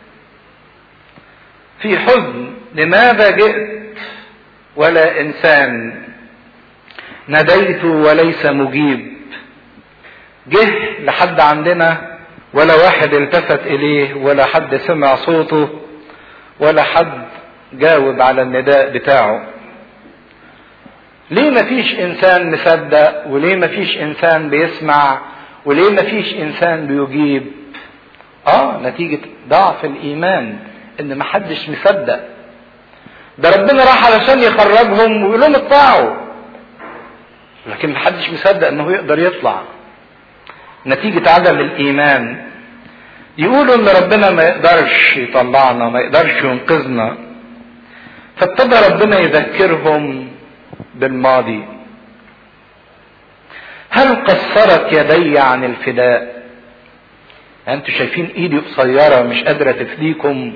في حزن لماذا جئت ولا انسان نديت وليس مجيب جه لحد عندنا ولا واحد التفت اليه ولا حد سمع صوته ولا حد جاوب على النداء بتاعه ليه مفيش انسان مصدق وليه مفيش انسان بيسمع وليه مفيش انسان بيجيب اه نتيجة ضعف الايمان ان محدش مصدق ده ربنا راح علشان يخرجهم ويقول لهم اطلعوا لكن محدش مصدق انه يقدر يطلع نتيجة عدم الايمان يقولوا ان ربنا ما يقدرش يطلعنا ما يقدرش ينقذنا فابتدى ربنا يذكرهم بالماضي هل قصرت يدي عن الفداء انتوا شايفين ايدي قصيرة مش قادرة تفديكم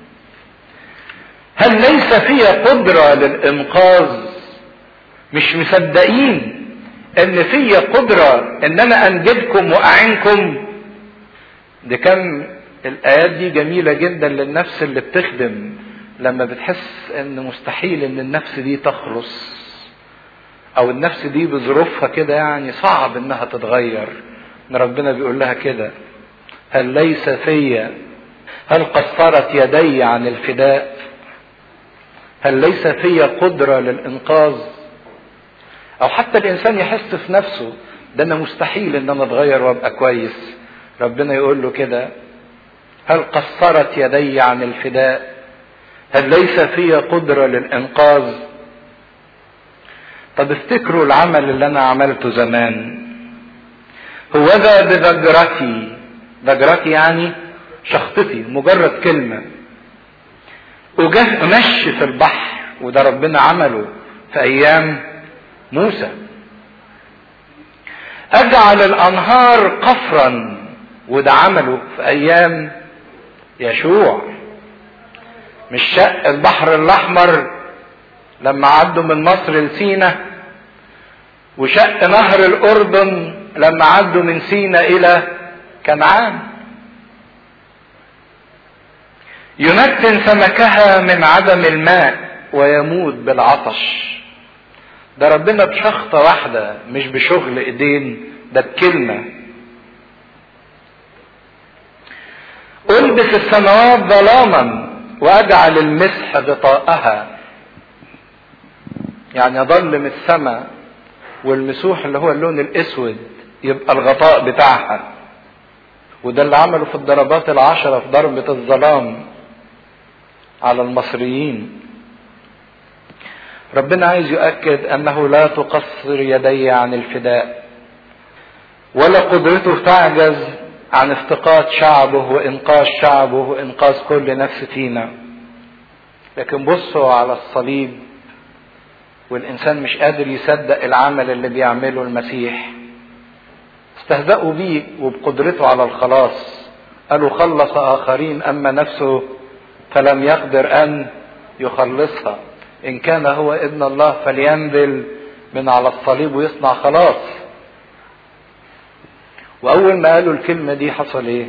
هل ليس في قدرة للانقاذ مش مصدقين ان في قدرة ان انا انجدكم واعنكم دي كان الايات دي جميلة جدا للنفس اللي بتخدم لما بتحس ان مستحيل ان النفس دي تخلص او النفس دي بظروفها كده يعني صعب انها تتغير ان ربنا بيقول لها كده هل ليس في هل قصرت يدي عن الفداء هل ليس في قدرة للإنقاذ أو حتى الإنسان يحس في نفسه ده أنا مستحيل إن أنا أتغير وأبقى كويس ربنا يقول له كده هل قصرت يدي عن الفداء هل ليس في قدرة للإنقاذ طب افتكروا العمل اللي أنا عملته زمان هو ذا بذجرتي ذجرتي يعني شخطتي مجرد كلمة وجه مشي في البحر وده ربنا عمله في ايام موسى اجعل الانهار قفرا وده عمله في ايام يشوع مش شق البحر الاحمر لما عدوا من مصر لسينا وشق نهر الاردن لما عدوا من سينا الى كنعان يمتن سمكها من عدم الماء ويموت بالعطش ده ربنا بشخطة واحدة مش بشغل ايدين ده بكلمة البس السماوات ظلاما واجعل المسح غطاءها يعني اظلم السماء والمسوح اللي هو اللون الاسود يبقى الغطاء بتاعها وده اللي عمله في الضربات العشرة في ضربة الظلام على المصريين ربنا عايز يؤكد انه لا تقصر يدي عن الفداء ولا قدرته تعجز عن افتقاد شعبه وانقاذ شعبه وانقاذ كل نفس فينا لكن بصوا على الصليب والانسان مش قادر يصدق العمل اللي بيعمله المسيح استهزأوا بيه وبقدرته على الخلاص قالوا خلص اخرين اما نفسه فلم يقدر ان يخلصها ان كان هو ابن الله فلينزل من على الصليب ويصنع خلاص واول ما قالوا الكلمه دي حصل ايه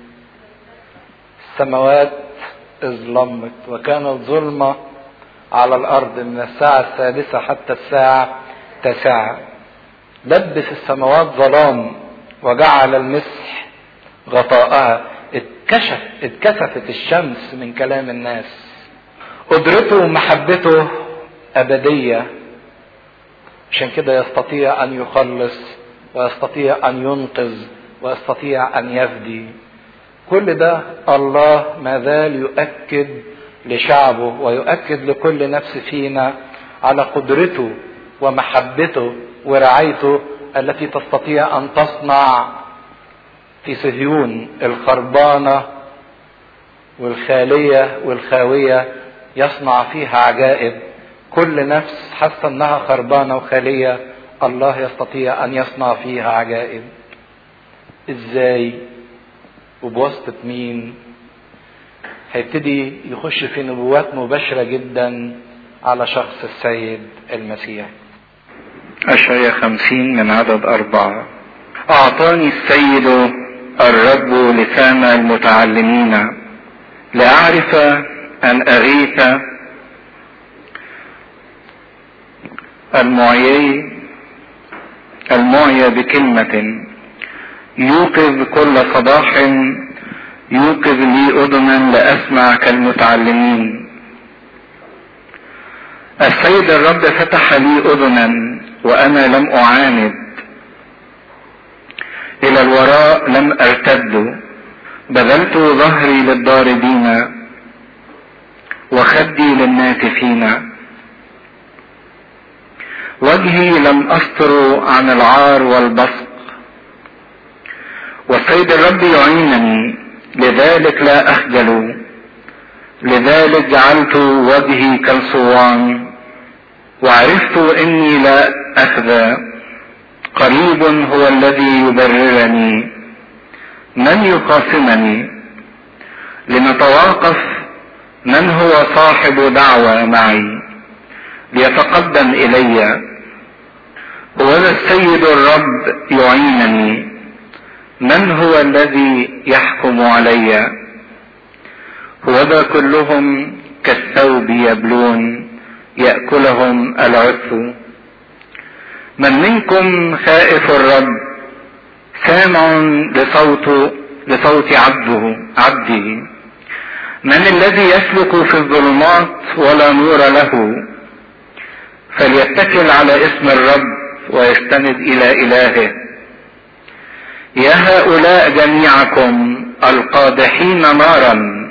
السماوات اظلمت وكانت ظلمه على الارض من الساعه السادسه حتى الساعه التاسعه لبس السماوات ظلام وجعل المسح غطاءها اتكشف اتكسفت الشمس من كلام الناس قدرته ومحبته أبدية عشان كده يستطيع أن يخلص ويستطيع أن ينقذ ويستطيع أن يفدي كل ده الله ما زال يؤكد لشعبه ويؤكد لكل نفس فينا على قدرته ومحبته ورعايته التي تستطيع أن تصنع في صهيون الخربانة والخالية والخاوية يصنع فيها عجائب كل نفس حاسة انها خربانة وخالية الله يستطيع ان يصنع فيها عجائب ازاي وبواسطة مين هيبتدي يخش في نبوات مباشرة جدا على شخص السيد المسيح أشعية خمسين من عدد أربعة أعطاني السيد الرب لسان المتعلمين لأعرف أن أغيث المعيي المعيى بكلمة يوقظ كل صباح يوقظ لي أذنا لأسمع كالمتعلمين السيد الرب فتح لي أذنا وأنا لم أعاند إلى الوراء لم أرتد بذلت ظهري للضاربين وخدي للناتفين وجهي لم أستر عن العار والبصق والسيد الرب يعينني لذلك لا أخجل لذلك جعلت وجهي كالصوان وعرفت اني لا اخذى قريب هو الذي يبررني من يخاصمني لنتواقف من هو صاحب دعوة معي ليتقدم الي وهذا السيد الرب يعينني من هو الذي يحكم علي وذا كلهم كالثوب يبلون يأكلهم العث من منكم خائف الرب سامع لصوت لصوت عبده عبده من الذي يسلك في الظلمات ولا نور له فليتكل على اسم الرب ويستند الى الهه يا هؤلاء جميعكم القادحين نارا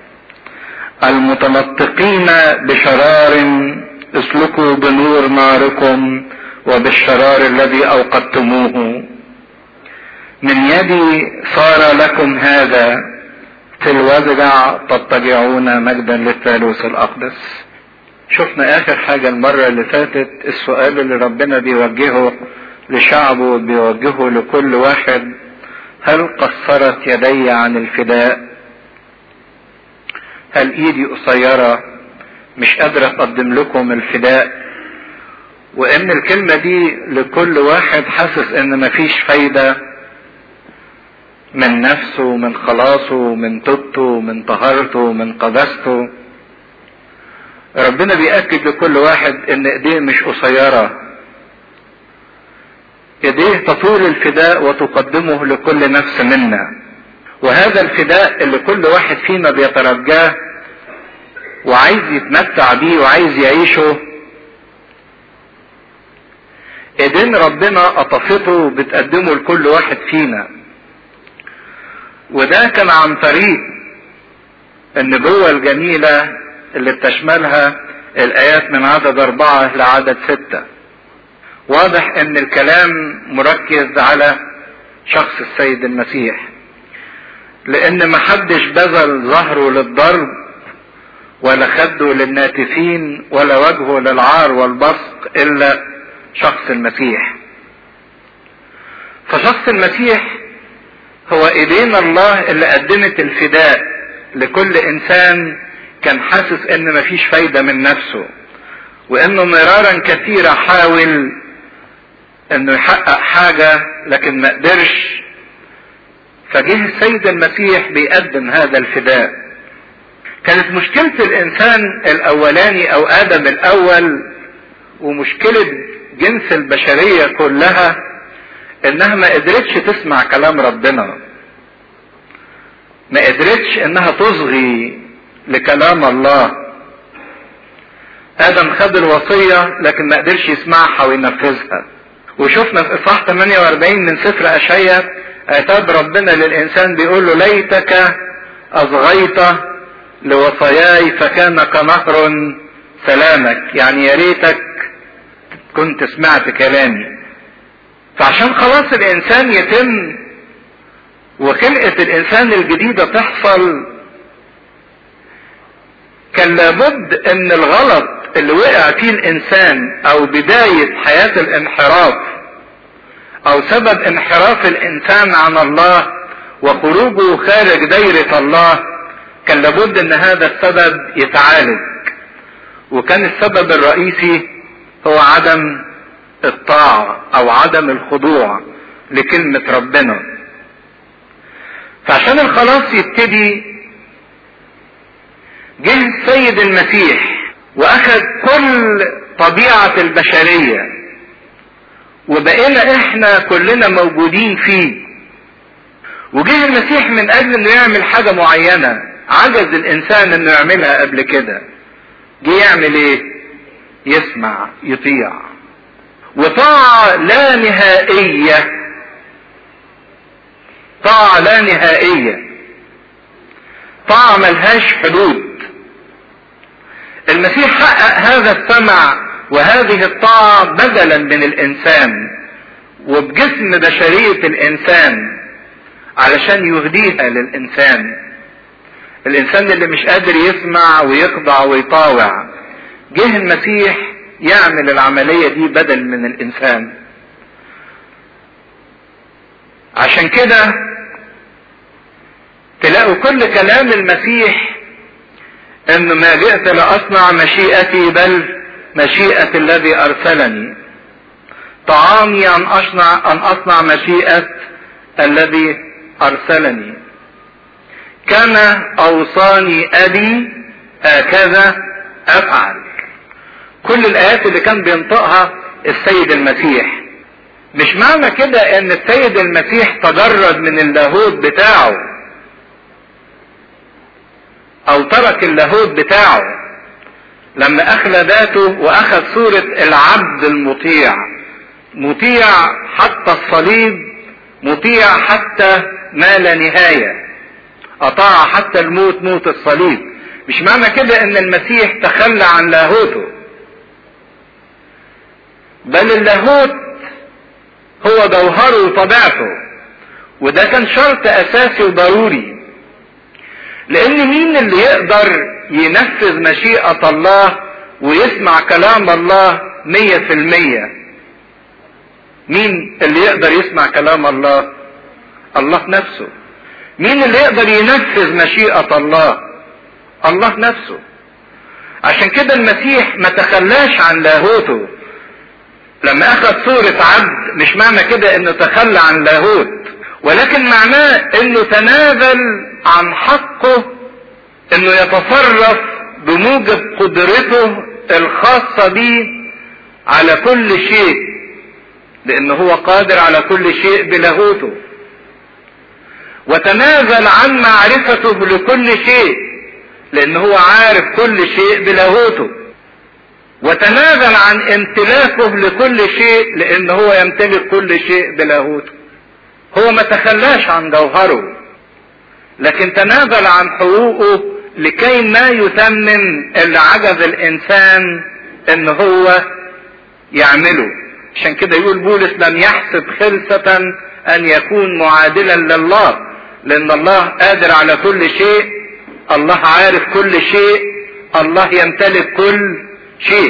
المتنطقين بشرار اسلكوا بنور ناركم وبالشرار الذي اوقدتموه من يدي صار لكم هذا في الوزع تضطجعون مجدا للثالوث الاقدس شفنا اخر حاجة المرة اللي فاتت السؤال اللي ربنا بيوجهه لشعبه بيوجهه لكل واحد هل قصرت يدي عن الفداء هل ايدي قصيرة مش قادرة اقدم لكم الفداء وان الكلمة دي لكل واحد حاسس ان مفيش فايدة من نفسه من خلاصه من توبته من طهارته من قداسته ربنا بيأكد لكل واحد ان ايديه مش قصيرة ايديه تطول الفداء وتقدمه لكل نفس منا وهذا الفداء اللي كل واحد فينا بيترجاه وعايز يتمتع بيه وعايز يعيشه ايدين ربنا قطفته بتقدمه لكل واحد فينا وده كان عن طريق النبوة الجميلة اللي بتشملها الآيات من عدد أربعة لعدد ستة واضح ان الكلام مركز على شخص السيد المسيح لان محدش بذل ظهره للضرب ولا خده للناتفين ولا وجهه للعار والبصق الا شخص المسيح فشخص المسيح هو ايدين الله اللي قدمت الفداء لكل انسان كان حاسس ان مفيش فايدة من نفسه وانه مرارا كثيرة حاول انه يحقق حاجة لكن ما قدرش فجه السيد المسيح بيقدم هذا الفداء كانت مشكلة الانسان الاولاني او ادم الاول ومشكلة جنس البشرية كلها انها ما قدرتش تسمع كلام ربنا ما قدرتش انها تصغي لكلام الله ادم خد الوصية لكن ما قدرش يسمعها وينفذها وشفنا في اصحاح 48 من سفر اشعيا عتاب ربنا للانسان بيقول له ليتك اصغيت لوصاياي فكان كنهر سلامك يعني يا ريتك كنت سمعت كلامي فعشان خلاص الانسان يتم وخلقة الانسان الجديدة تحصل كان لابد ان الغلط اللي وقع فيه الانسان او بداية حياة الانحراف او سبب انحراف الانسان عن الله وخروجه خارج دايرة الله كان لابد ان هذا السبب يتعالج وكان السبب الرئيسي هو عدم الطاعة او عدم الخضوع لكلمة ربنا فعشان الخلاص يبتدي جه السيد المسيح واخذ كل طبيعة البشرية وبقينا احنا كلنا موجودين فيه وجه المسيح من اجل انه يعمل حاجة معينة عجز الانسان انه يعملها قبل كده جه يعمل ايه يسمع يطيع وطاعة لا نهائية طاعة لا نهائية طاعة ملهاش حدود المسيح حقق هذا السمع وهذه الطاعة بدلا من الانسان وبجسم بشرية الانسان علشان يهديها للانسان الانسان اللي مش قادر يسمع ويخضع ويطاوع جه المسيح يعمل العملية دي بدل من الانسان عشان كده تلاقوا كل كلام المسيح ان ما جئت لاصنع مشيئتي بل مشيئة الذي ارسلني طعامي ان اصنع ان اصنع مشيئة الذي ارسلني كما اوصاني ابي هكذا افعل كل الايات اللي كان بينطقها السيد المسيح مش معنى كده ان السيد المسيح تجرد من اللاهوت بتاعه او ترك اللاهوت بتاعه لما اخلى ذاته واخذ صورة العبد المطيع مطيع حتى الصليب مطيع حتى ما لا نهاية اطاع حتى الموت موت الصليب مش معنى كده ان المسيح تخلى عن لاهوته بل اللاهوت هو جوهره وطبيعته وده كان شرط اساسي وضروري لان مين اللي يقدر ينفذ مشيئة الله ويسمع كلام الله مية في المية مين اللي يقدر يسمع كلام الله الله نفسه مين اللي يقدر ينفذ مشيئة الله الله نفسه عشان كده المسيح ما تخلاش عن لاهوته لما اخذ صورة عبد مش معنى كده انه تخلى عن لاهوت ولكن معناه انه تنازل عن حقه انه يتصرف بموجب قدرته الخاصة به على كل شيء لانه هو قادر على كل شيء بلاهوته وتنازل عن معرفته لكل شيء لان هو عارف كل شيء بلاهوته وتنازل عن امتلاكه لكل شيء لان هو يمتلك كل شيء بلاهوته هو ما تخلاش عن جوهره لكن تنازل عن حقوقه لكي ما يتمم اللي عجز الانسان ان هو يعمله عشان كده يقول بولس لم يحسب خلسة ان يكون معادلا لله لان الله قادر على كل شيء الله عارف كل شيء الله يمتلك كل شيء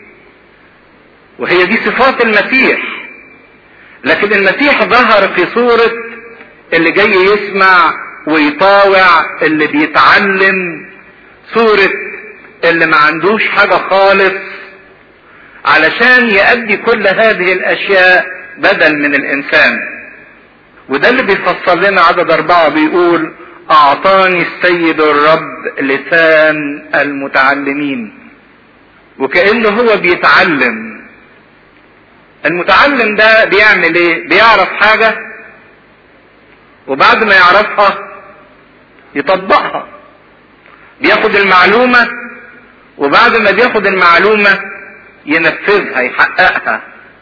وهي دي صفات المسيح لكن المسيح ظهر في صورة اللي جاي يسمع ويطاوع اللي بيتعلم صورة اللي ما عندوش حاجة خالص علشان يأدي كل هذه الأشياء بدل من الإنسان وده اللي بيفصل لنا عدد أربعة بيقول أعطاني السيد الرب لسان المتعلمين وكأنه هو بيتعلم المتعلم ده بيعمل ايه بيعرف حاجة وبعد ما يعرفها يطبقها بياخد المعلومة وبعد ما بياخد المعلومة ينفذها يحققها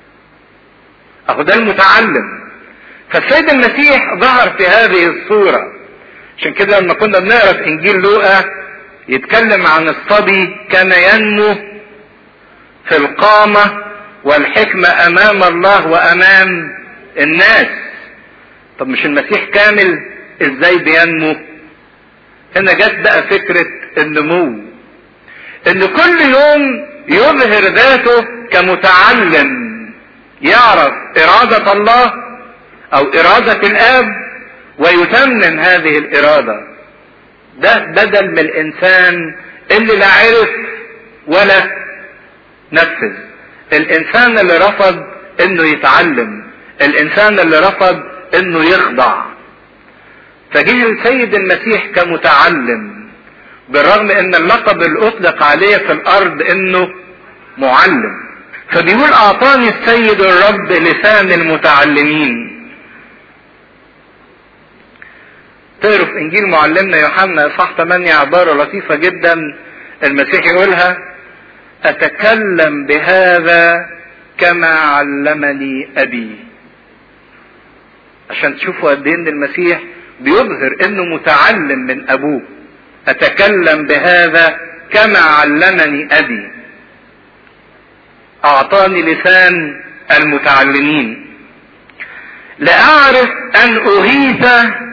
اهو ده المتعلم فالسيد المسيح ظهر في هذه الصورة عشان كده لما كنا بنقرا في انجيل لوقا يتكلم عن الصبي كان ينمو في القامة والحكمة امام الله وامام الناس طب مش المسيح كامل ازاي بينمو هنا جت بقى فكرة النمو ان كل يوم يظهر ذاته كمتعلم يعرف ارادة الله او ارادة الاب ويتمم هذه الارادة ده بدل من الانسان اللي لا عرف ولا نفذ الانسان اللي رفض انه يتعلم الانسان اللي رفض انه يخضع فجه السيد المسيح كمتعلم بالرغم ان اللقب اللي اطلق عليه في الارض انه معلم فبيقول اعطاني السيد الرب لسان المتعلمين تقروا في انجيل معلمنا يوحنا اصحاح 8 عبارة لطيفة جدا المسيح يقولها اتكلم بهذا كما علمني ابي عشان تشوفوا قد ايه ان المسيح بيظهر انه متعلم من ابوه اتكلم بهذا كما علمني ابي اعطاني لسان المتعلمين لاعرف ان اغيث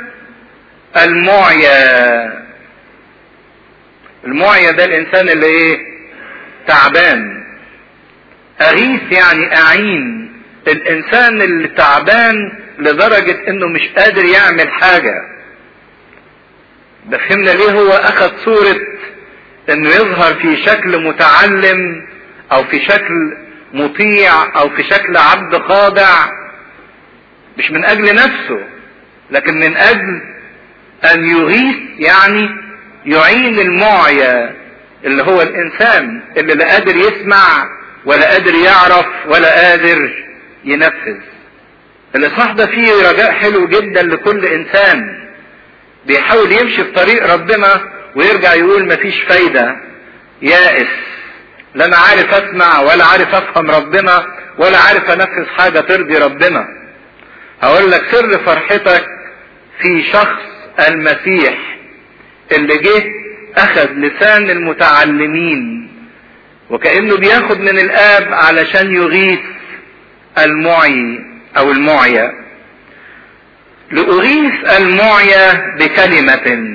المعيا المعيا ده الانسان اللي ايه تعبان اغيث يعني اعين الانسان اللي تعبان لدرجة انه مش قادر يعمل حاجة ده فهمنا ليه هو اخذ صورة انه يظهر في شكل متعلم او في شكل مطيع او في شكل عبد خاضع مش من اجل نفسه لكن من اجل ان يغيث يعني يعين المعيا اللي هو الانسان اللي لا قادر يسمع ولا قادر يعرف ولا قادر ينفذ الاصحاح ده فيه رجاء حلو جدا لكل انسان بيحاول يمشي في طريق ربنا ويرجع يقول مفيش فايدة يائس لا انا عارف اسمع ولا عارف افهم ربنا ولا عارف انفذ حاجة ترضي ربنا هقول لك سر فرحتك في شخص المسيح اللي جه اخذ لسان المتعلمين وكأنه بياخد من الاب علشان يغيث المعي او المعيا لأغيث المعيا بكلمة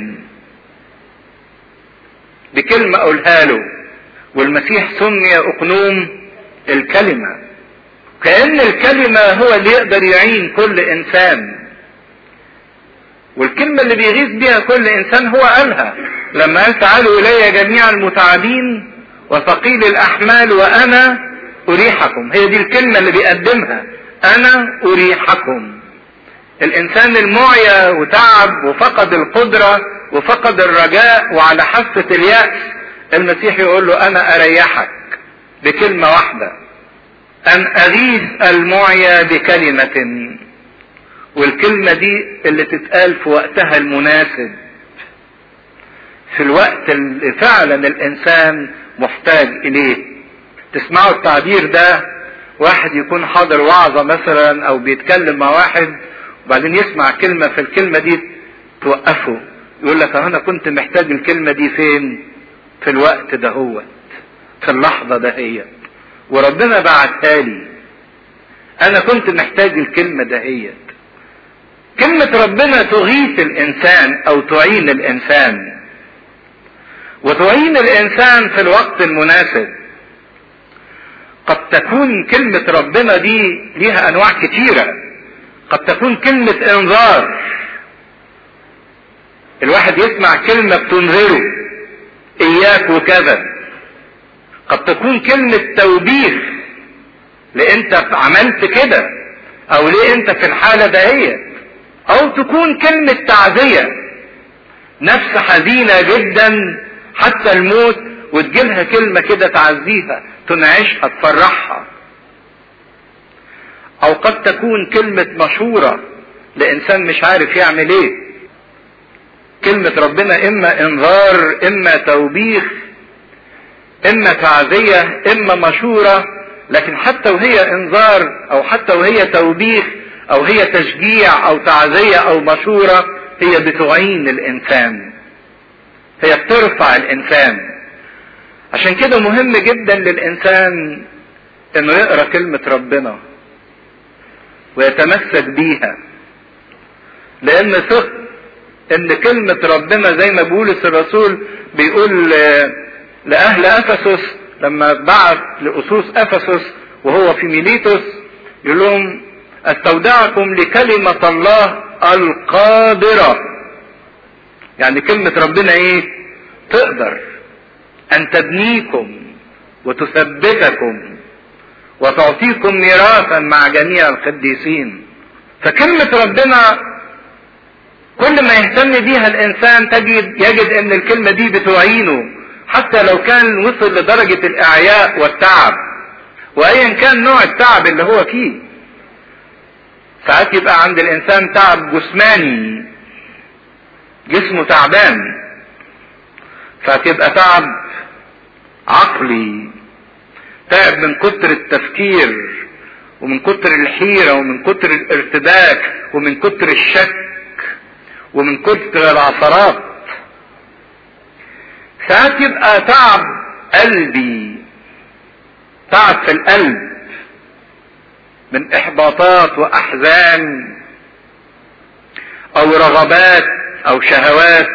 بكلمة أقولها له والمسيح سمي أقنوم الكلمة كأن الكلمة هو اللي يقدر يعين كل إنسان والكلمة اللي بيغيث بيها كل إنسان هو قالها لما قال تعالوا إلي جميع المتعبين وثقيل الأحمال وأنا أريحكم هي دي الكلمة اللي بيقدمها أنا أريحكم الإنسان المعيا وتعب وفقد القدرة وفقد الرجاء وعلى حافة اليأس المسيح يقول له أنا أريحك بكلمة واحدة أن أغيث المعيا بكلمة والكلمة دي اللي تتقال في وقتها المناسب في الوقت اللي فعلا الإنسان محتاج إليه تسمعوا التعبير ده واحد يكون حاضر وعظة مثلا أو بيتكلم مع واحد وبعدين يسمع كلمة في الكلمة دي توقفه يقول لك انا كنت محتاج الكلمة دي فين في الوقت دهوت في اللحظة دهيت وربنا بعتها لي انا كنت محتاج الكلمة دهيت كلمة ربنا تغيث الانسان او تعين الانسان وتعين الانسان في الوقت المناسب قد تكون كلمة ربنا دي ليها انواع كتيرة قد تكون كلمة انذار الواحد يسمع كلمة بتنذره اياك وكذا قد تكون كلمة توبيخ لانت عملت كده او ليه انت في الحالة دهيت او تكون كلمة تعزية نفس حزينة جدا حتى الموت وتجيلها كلمة كده تعزيها تنعشها تفرحها او قد تكون كلمة مشورة لانسان مش عارف يعمل ايه كلمة ربنا اما انذار اما توبيخ اما تعزية اما مشورة لكن حتى وهي انذار او حتى وهي توبيخ او هي تشجيع او تعزية او مشورة هي بتعين الانسان هي بترفع الانسان عشان كده مهم جدا للانسان انه يقرا كلمة ربنا ويتمسك بيها لان ثق ان كلمة ربنا زي ما بولس الرسول بيقول لأهل أفسس لما بعت لأسوس أفسس وهو في ميليتوس يقول لهم استودعكم لكلمة الله القادرة يعني كلمة ربنا ايه تقدر ان تبنيكم وتثبتكم وتعطيكم ميراثا مع جميع القديسين فكلمة ربنا كل ما يهتم بيها الانسان تجد يجد ان الكلمة دي بتعينه حتى لو كان وصل لدرجة الاعياء والتعب وايا كان نوع التعب اللي هو فيه ساعات يبقى عند الانسان تعب جسماني جسمه تعبان فتبقى تعب عقلي تعب من كتر التفكير ومن كتر الحيرة ومن كتر الارتباك ومن كتر الشك ومن كتر العثرات ساعات يبقى تعب قلبي تعب في القلب من احباطات واحزان او رغبات او شهوات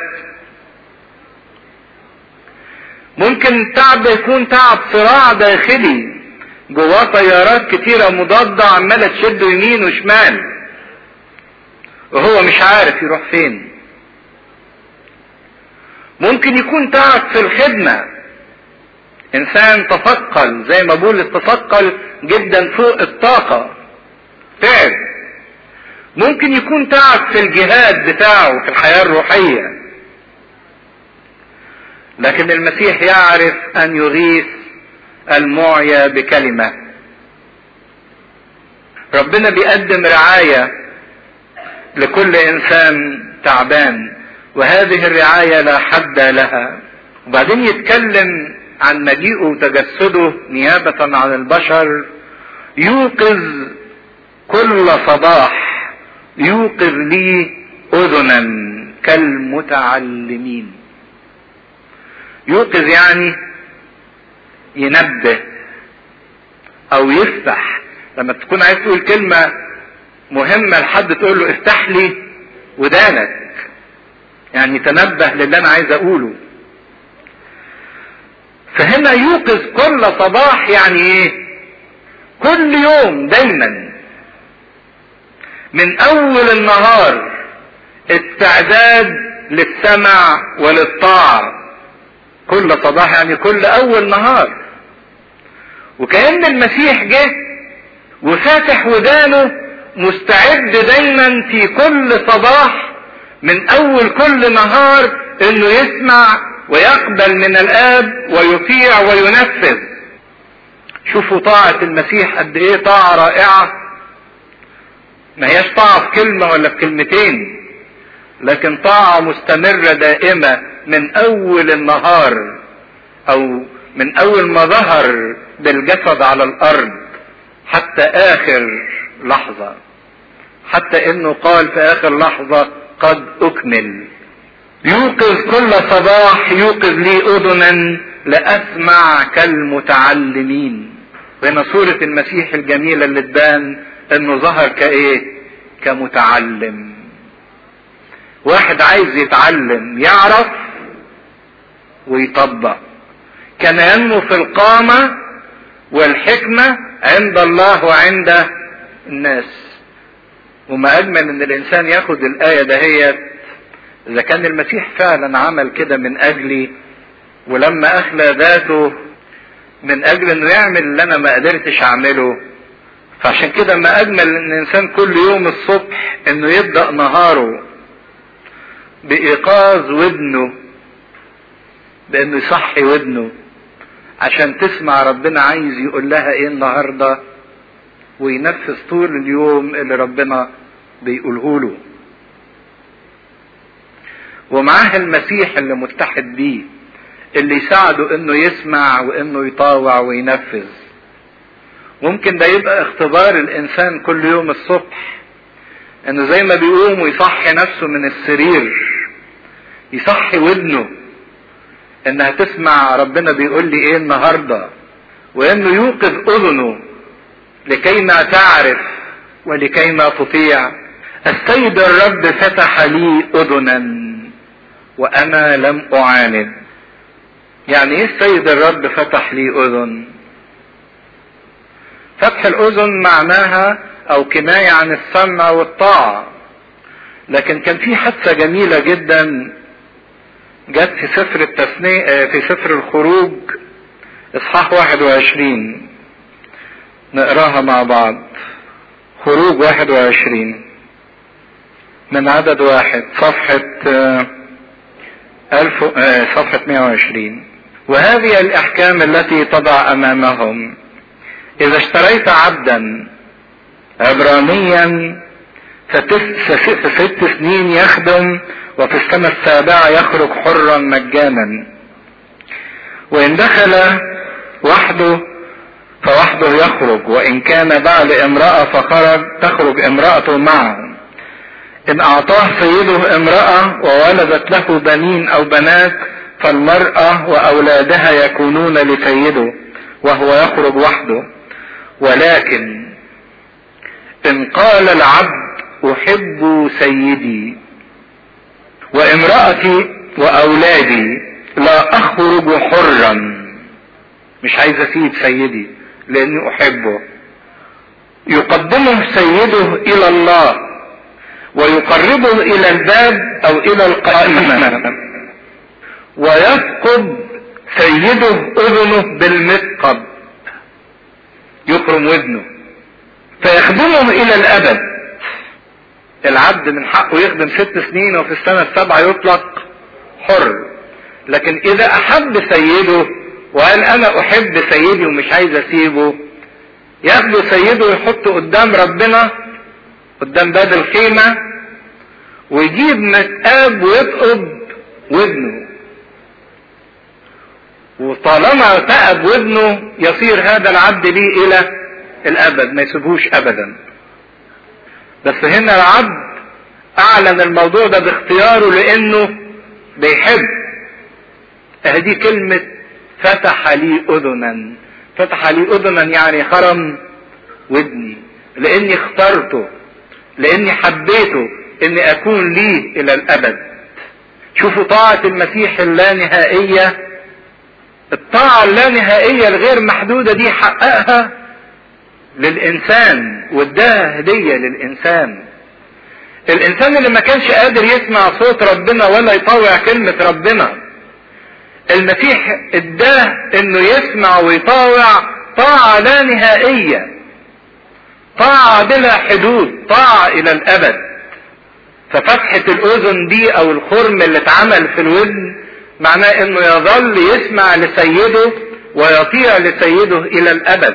ممكن تعب يكون تعب صراع داخلي جواه تيارات كتيرة مضادة عمالة تشده يمين وشمال وهو مش عارف يروح فين ممكن يكون تعب في الخدمة انسان تثقل زي ما بقول تثقل جدا فوق الطاقة تعب ممكن يكون تعب في الجهاد بتاعه في الحياة الروحية لكن المسيح يعرف ان يغيث المعيا بكلمة ربنا بيقدم رعاية لكل انسان تعبان وهذه الرعاية لا حد لها وبعدين يتكلم عن مجيئه وتجسده نيابة عن البشر يوقظ كل صباح يوقظ لي اذنا كالمتعلمين يوقظ يعني ينبه او يفتح لما تكون عايز تقول كلمة مهمة لحد تقول له افتح لي ودانك يعني تنبه للي انا عايز اقوله فهنا يوقظ كل صباح يعني ايه كل يوم دايما من اول النهار استعداد للسمع وللطاعة كل صباح يعني كل اول نهار وكأن المسيح جه وفاتح ودانه مستعد دايما في كل صباح من اول كل نهار انه يسمع ويقبل من الاب ويطيع وينفذ شوفوا طاعة المسيح قد ايه طاعة رائعة ما هياش طاعة في كلمة ولا في كلمتين لكن طاعة مستمرة دائمة من اول النهار او من اول ما ظهر بالجسد على الارض حتى اخر لحظة حتى انه قال في اخر لحظة قد اكمل يوقظ كل صباح يوقظ لي اذنا لاسمع كالمتعلمين وهنا صورة المسيح الجميلة اللي تبان انه ظهر كايه كمتعلم واحد عايز يتعلم يعرف ويطبق كان ينمو في القامة والحكمة عند الله وعند الناس وما اجمل ان الانسان ياخد الاية دهيت اذا كان المسيح فعلا عمل كده من اجلي ولما اخلى ذاته من اجل انه يعمل اللي انا ما قدرتش اعمله فعشان كده ما اجمل ان الانسان كل يوم الصبح انه يبدأ نهاره بايقاظ ودنه بانه يصحي ودنه عشان تسمع ربنا عايز يقول لها ايه النهارده وينفذ طول اليوم اللي ربنا بيقوله له ومعاه المسيح اللي متحد بيه اللي يساعده انه يسمع وانه يطاوع وينفذ ممكن ده يبقى اختبار الانسان كل يوم الصبح انه زي ما بيقوم ويصحي نفسه من السرير يصحي ودنه انها تسمع ربنا بيقول لي ايه النهارده وانه يوقظ اذنه لكي ما تعرف ولكي ما تطيع السيد الرب فتح لي اذنا وانا لم اعاند يعني ايه السيد الرب فتح لي اذن فتح الاذن معناها او كناية عن السمع والطاعة لكن كان في حادثة جميلة جدا جت في سفر التثنية في سفر الخروج اصحاح 21 نقراها مع بعض خروج 21 من عدد واحد صفحة ألف صفحة 120 وهذه الأحكام التي تضع أمامهم إذا اشتريت عبدا عبرانيا في ست سنين يخدم وفي السنة السابعة يخرج حرا مجانا وإن دخل وحده فوحده يخرج وإن كان بعد امرأة فخرج تخرج امرأته معه إن أعطاه سيده امرأة وولدت له بنين أو بنات فالمرأة وأولادها يكونون لسيده وهو يخرج وحده ولكن إن قال العبد أحب سيدي وامرأتي وأولادي لا أخرج حرا مش عايز أسيب سيدي لأني أحبه يقدمه سيده إلى الله ويقربه إلى الباب أو إلى القائمة ويثقب سيده اذنه بالمثقب يخرم ودنه فيخدمه الى الابد العبد من حقه يخدم ست سنين وفي السنة السابعة يطلق حر لكن اذا احب سيده وقال انا احب سيدي ومش عايز اسيبه ياخده سيده ويحطه قدام ربنا قدام باب الخيمة ويجيب متقاب ويثقب ودنه وطالما ثقب ودنه يصير هذا العبد ليه الى الابد ما يسيبهوش ابدا بس هنا العبد اعلن الموضوع ده باختياره لانه بيحب اهدي كلمة فتح لي اذنا فتح لي اذنا يعني خرم ودني لاني اخترته لاني حبيته اني اكون ليه الى الابد شوفوا طاعة المسيح اللانهائية الطاعة اللانهائية الغير محدودة دي حققها للإنسان واداها هدية للإنسان الإنسان اللي ما كانش قادر يسمع صوت ربنا ولا يطوع كلمة ربنا المسيح اداه انه يسمع ويطاوع طاعة لا نهائية طاعة بلا حدود طاعة الى الابد ففتحة الاذن دي او الخرم اللي اتعمل في الودن معناه انه يظل يسمع لسيده ويطيع لسيده الى الابد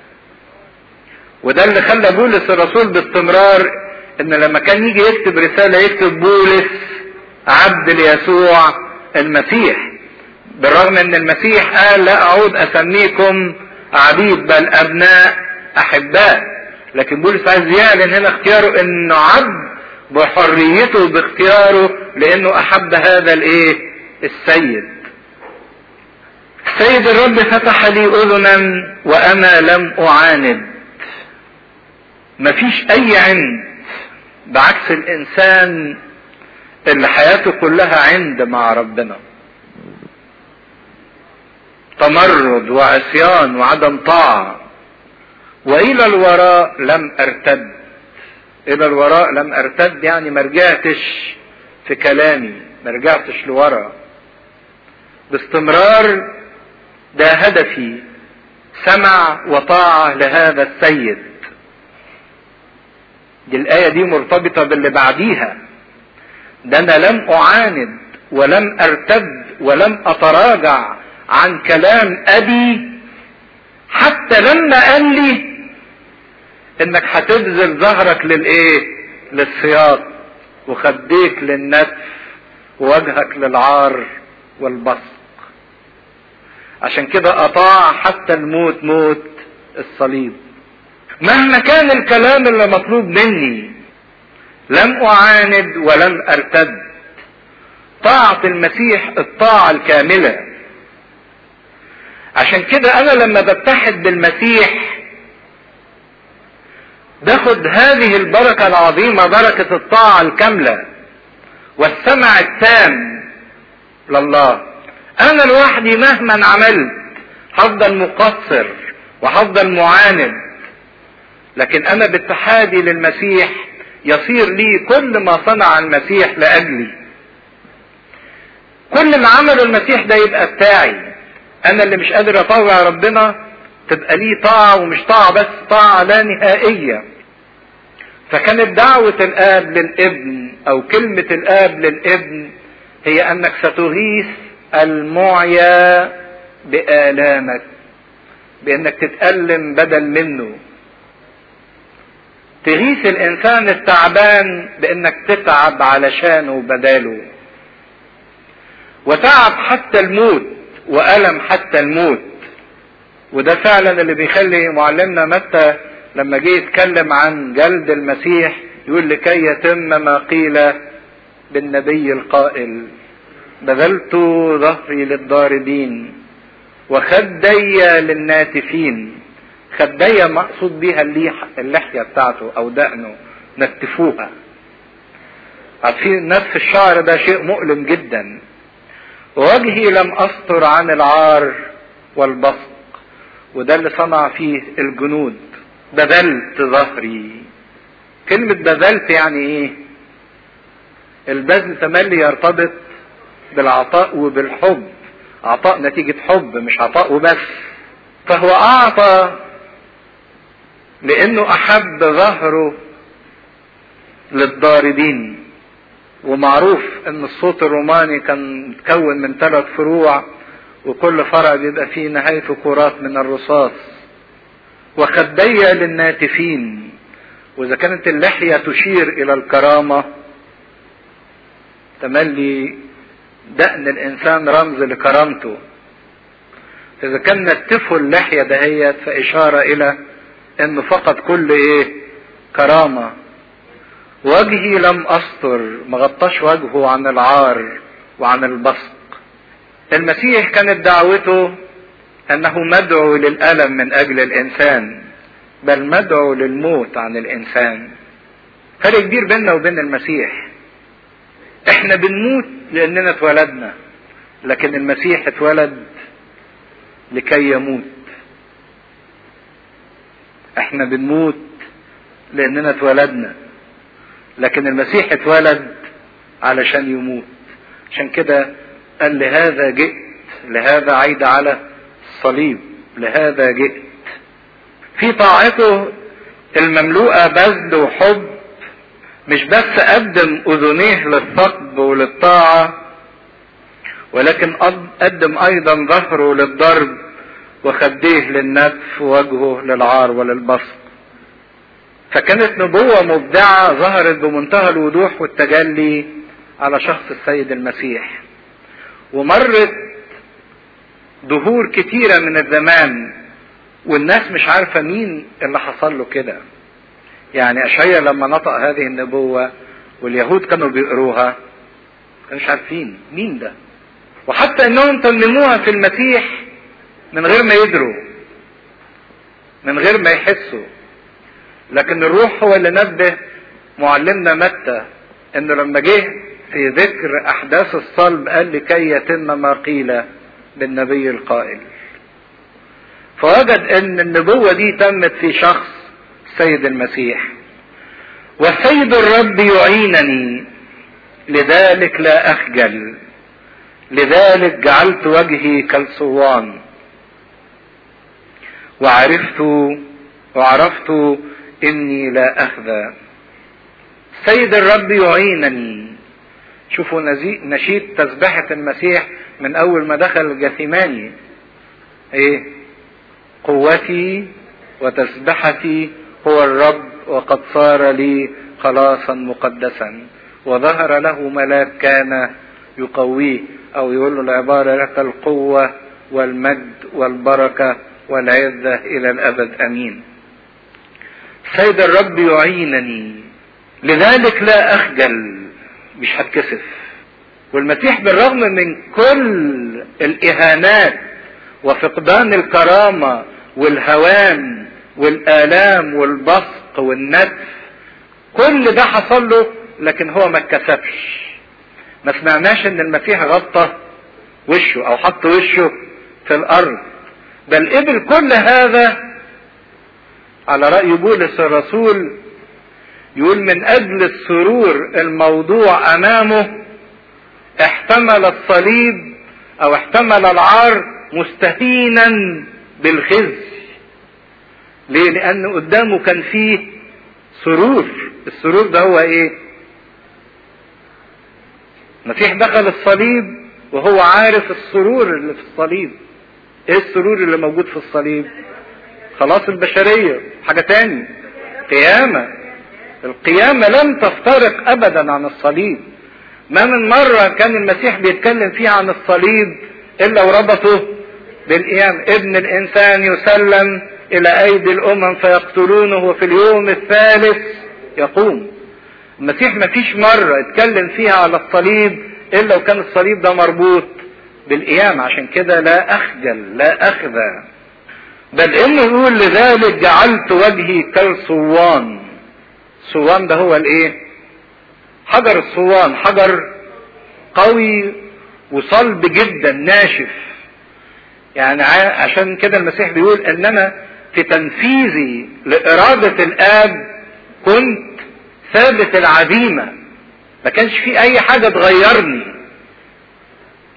وده اللي خلى بولس الرسول باستمرار ان لما كان يجي يكتب رسالة يكتب بولس عبد ليسوع المسيح بالرغم ان المسيح قال لا اعود اسميكم عبيد بل ابناء احباء لكن بولس عايز يعلن هنا اختياره انه عبد بحريته باختياره لانه احب هذا الايه السيد السيد الرب فتح لي اذنا وانا لم اعاند مفيش اي عند بعكس الانسان اللي حياته كلها عند مع ربنا تمرد وعصيان وعدم طاعة والى الوراء لم ارتد الى الوراء لم ارتد يعني ما رجعتش في كلامي ما رجعتش لورا باستمرار ده هدفي سمع وطاعة لهذا السيد دي الآية دي مرتبطة باللي بعديها ده أنا لم أعاند ولم أرتد ولم أتراجع عن كلام أبي حتى لما قال لي إنك هتبذل ظهرك للإيه؟ للسياط وخديك للنتف ووجهك للعار والبصق عشان كده أطاع حتى الموت موت الصليب مهما كان الكلام اللي مطلوب مني لم اعاند ولم ارتد طاعة المسيح الطاعة الكاملة عشان كده انا لما بتحد بالمسيح باخد هذه البركة العظيمة بركة الطاعة الكاملة والسمع التام لله انا لوحدي مهما عملت هفضل مقصر وهفضل معاند لكن انا باتحادي للمسيح يصير لي كل ما صنع المسيح لاجلي كل ما عمله المسيح ده يبقى بتاعي انا اللي مش قادر اطوع ربنا تبقى ليه طاعة ومش طاعة بس طاعة لا نهائية فكانت دعوة الاب للابن او كلمة الاب للابن هي انك ستغيث المعيا بآلامك بانك تتألم بدل منه تغيث الانسان التعبان بانك تتعب علشانه بداله وتعب حتى الموت والم حتى الموت وده فعلا اللي بيخلي معلمنا متى لما جه يتكلم عن جلد المسيح يقول لكي يتم ما قيل بالنبي القائل بذلت ظهري للضاربين وخدي للناتفين خدية مقصود بيها اللحية بتاعته او دقنه نتفوها عارفين نتف الشعر ده شيء مؤلم جدا ووجهي لم استر عن العار والبصق وده اللي صنع فيه الجنود بذلت ظهري كلمة بذلت يعني ايه البذل تملي يرتبط بالعطاء وبالحب عطاء نتيجة حب مش عطاء وبس فهو أعطى لأنه أحب ظهره للضاربين ومعروف ان الصوت الروماني كان متكون من ثلاث فروع وكل فرع بيبقى فيه نهايته كرات من الرصاص وخدي للناتفين واذا كانت اللحية تشير الى الكرامة تملي دقن الانسان رمز لكرامته اذا كان نتفه اللحية دهيت فاشارة الى انه فقد كل ايه كرامة وجهي لم استر ما غطاش وجهه عن العار وعن البصق المسيح كانت دعوته انه مدعو للالم من اجل الانسان بل مدعو للموت عن الانسان فرق كبير بيننا وبين المسيح احنا بنموت لاننا اتولدنا لكن المسيح اتولد لكي يموت احنا بنموت لاننا اتولدنا لكن المسيح اتولد علشان يموت عشان كده قال لهذا جئت لهذا عيد على الصليب لهذا جئت في طاعته المملوءة بذل وحب مش بس قدم اذنيه للثقب وللطاعة ولكن قدم ايضا ظهره للضرب وخديه للنتف ووجهه للعار وللبسط فكانت نبوة مبدعة ظهرت بمنتهى الوضوح والتجلي على شخص السيد المسيح ومرت دهور كتيرة من الزمان والناس مش عارفة مين اللي حصل له كده يعني أشعيا لما نطق هذه النبوة واليهود كانوا بيقروها مش عارفين مين ده وحتى انهم تمموها في المسيح من غير ما يدروا من غير ما يحسوا لكن الروح هو اللي نبه معلمنا متى انه لما جه في ذكر احداث الصلب قال لكي يتم ما قيل بالنبي القائل فوجد ان النبوة دي تمت في شخص السيد المسيح والسيد الرب يعينني لذلك لا اخجل لذلك جعلت وجهي كالصوان وعرفت وعرفت اني لا اخذى سيد الرب يعينني شوفوا نشيد تسبحة المسيح من اول ما دخل جثيماني ايه قوتي وتسبحتي هو الرب وقد صار لي خلاصا مقدسا وظهر له ملاك كان يقويه او يقول له العبارة لك القوة والمجد والبركة والعزة الى الابد امين سيد الرب يعينني لذلك لا اخجل مش هتكسف والمسيح بالرغم من كل الاهانات وفقدان الكرامة والهوان والالام والبصق والنتف كل ده حصل له لكن هو ما اتكسفش ما سمعناش ان المسيح غطى وشه او حط وشه في الارض بل قبل كل هذا على رأي بولس الرسول يقول من أجل السرور الموضوع أمامه احتمل الصليب أو احتمل العار مستهينا بالخزي ليه؟ لأن قدامه كان فيه سرور السرور ده هو إيه؟ المسيح دخل الصليب وهو عارف السرور اللي في الصليب ايه السرور اللي موجود في الصليب خلاص البشرية حاجة تاني قيامة القيامة لم تفترق ابدا عن الصليب ما من مرة كان المسيح بيتكلم فيها عن الصليب الا وربطه بالقيام ابن الانسان يسلم الى ايدي الامم فيقتلونه وفي اليوم الثالث يقوم المسيح ما فيش مرة اتكلم فيها على الصليب الا وكان الصليب ده مربوط بالقيامة عشان كده لا اخجل لا اخذى بل انه يقول لذلك جعلت وجهي كالصوان الصوان ده هو الايه حجر الصوان حجر قوي وصلب جدا ناشف يعني عشان كده المسيح بيقول ان انا في تنفيذي لإرادة الآب كنت ثابت العزيمة ما كانش في أي حاجة تغيرني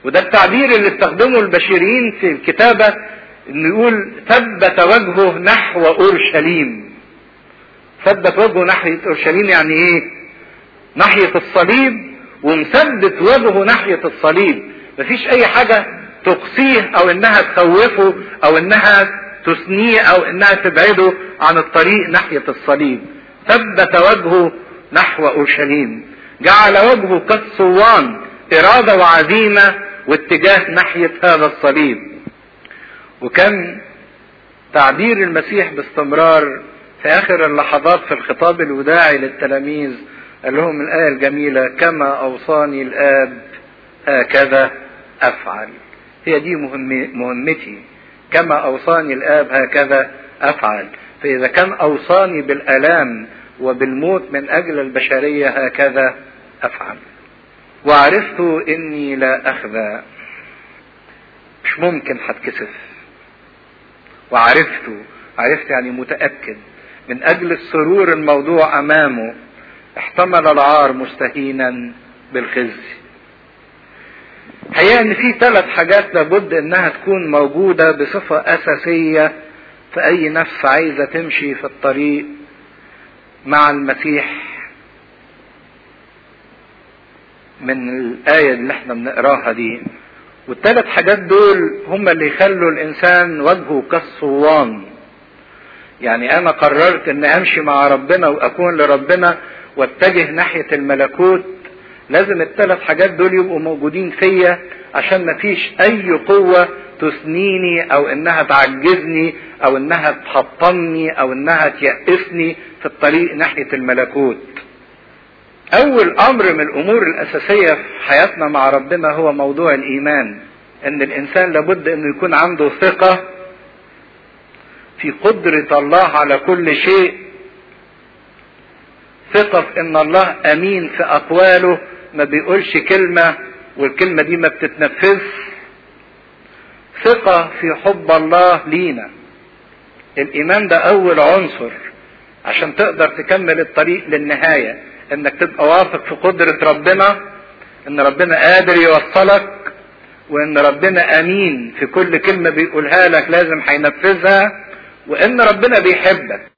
وده التعبير اللي استخدمه البشريين في الكتابة انه يقول ثبت وجهه نحو اورشليم ثبت وجهه ناحية اورشليم يعني ايه ناحية الصليب ومثبت وجهه ناحية الصليب مفيش اي حاجة تقصيه او انها تخوفه او انها تثنيه او انها تبعده عن الطريق ناحية الصليب ثبت وجهه نحو اورشليم جعل وجهه كالصوان اراده وعزيمه واتجاه ناحيه هذا الصليب وكان تعبير المسيح باستمرار في اخر اللحظات في الخطاب الوداعي للتلاميذ قال لهم الايه الجميله كما اوصاني الاب هكذا افعل هي دي مهمتي كما اوصاني الاب هكذا افعل فاذا كان اوصاني بالالام وبالموت من اجل البشريه هكذا افعل وعرفت اني لا اخذى مش ممكن هتكسف وعرفت عرفت يعني متاكد من اجل السرور الموضوع امامه احتمل العار مستهينا بالخزي حقيقة ان في ثلاث حاجات لابد انها تكون موجودة بصفة اساسية في اي نفس عايزة تمشي في الطريق مع المسيح من الآية اللي احنا بنقراها دي والثلاث حاجات دول هم اللي يخلوا الإنسان وجهه كالصوان يعني أنا قررت إن أمشي مع ربنا وأكون لربنا واتجه ناحية الملكوت لازم الثلاث حاجات دول يبقوا موجودين فيا عشان مفيش أي قوة تثنيني أو إنها تعجزني أو إنها تحطمني أو إنها تيأسني في الطريق ناحية الملكوت. أول أمر من الأمور الأساسية في حياتنا مع ربنا هو موضوع الإيمان. إن الإنسان لابد إنه يكون عنده ثقة في قدرة الله على كل شيء. ثقة في إن الله أمين في أقواله ما بيقولش كلمة والكلمة دي ما بتتنفذش. ثقة في حب الله لينا. الإيمان ده أول عنصر عشان تقدر تكمل الطريق للنهاية انك تبقى واثق في قدرة ربنا ان ربنا قادر يوصلك وان ربنا امين في كل كلمة بيقولها لك لازم هينفذها وان ربنا بيحبك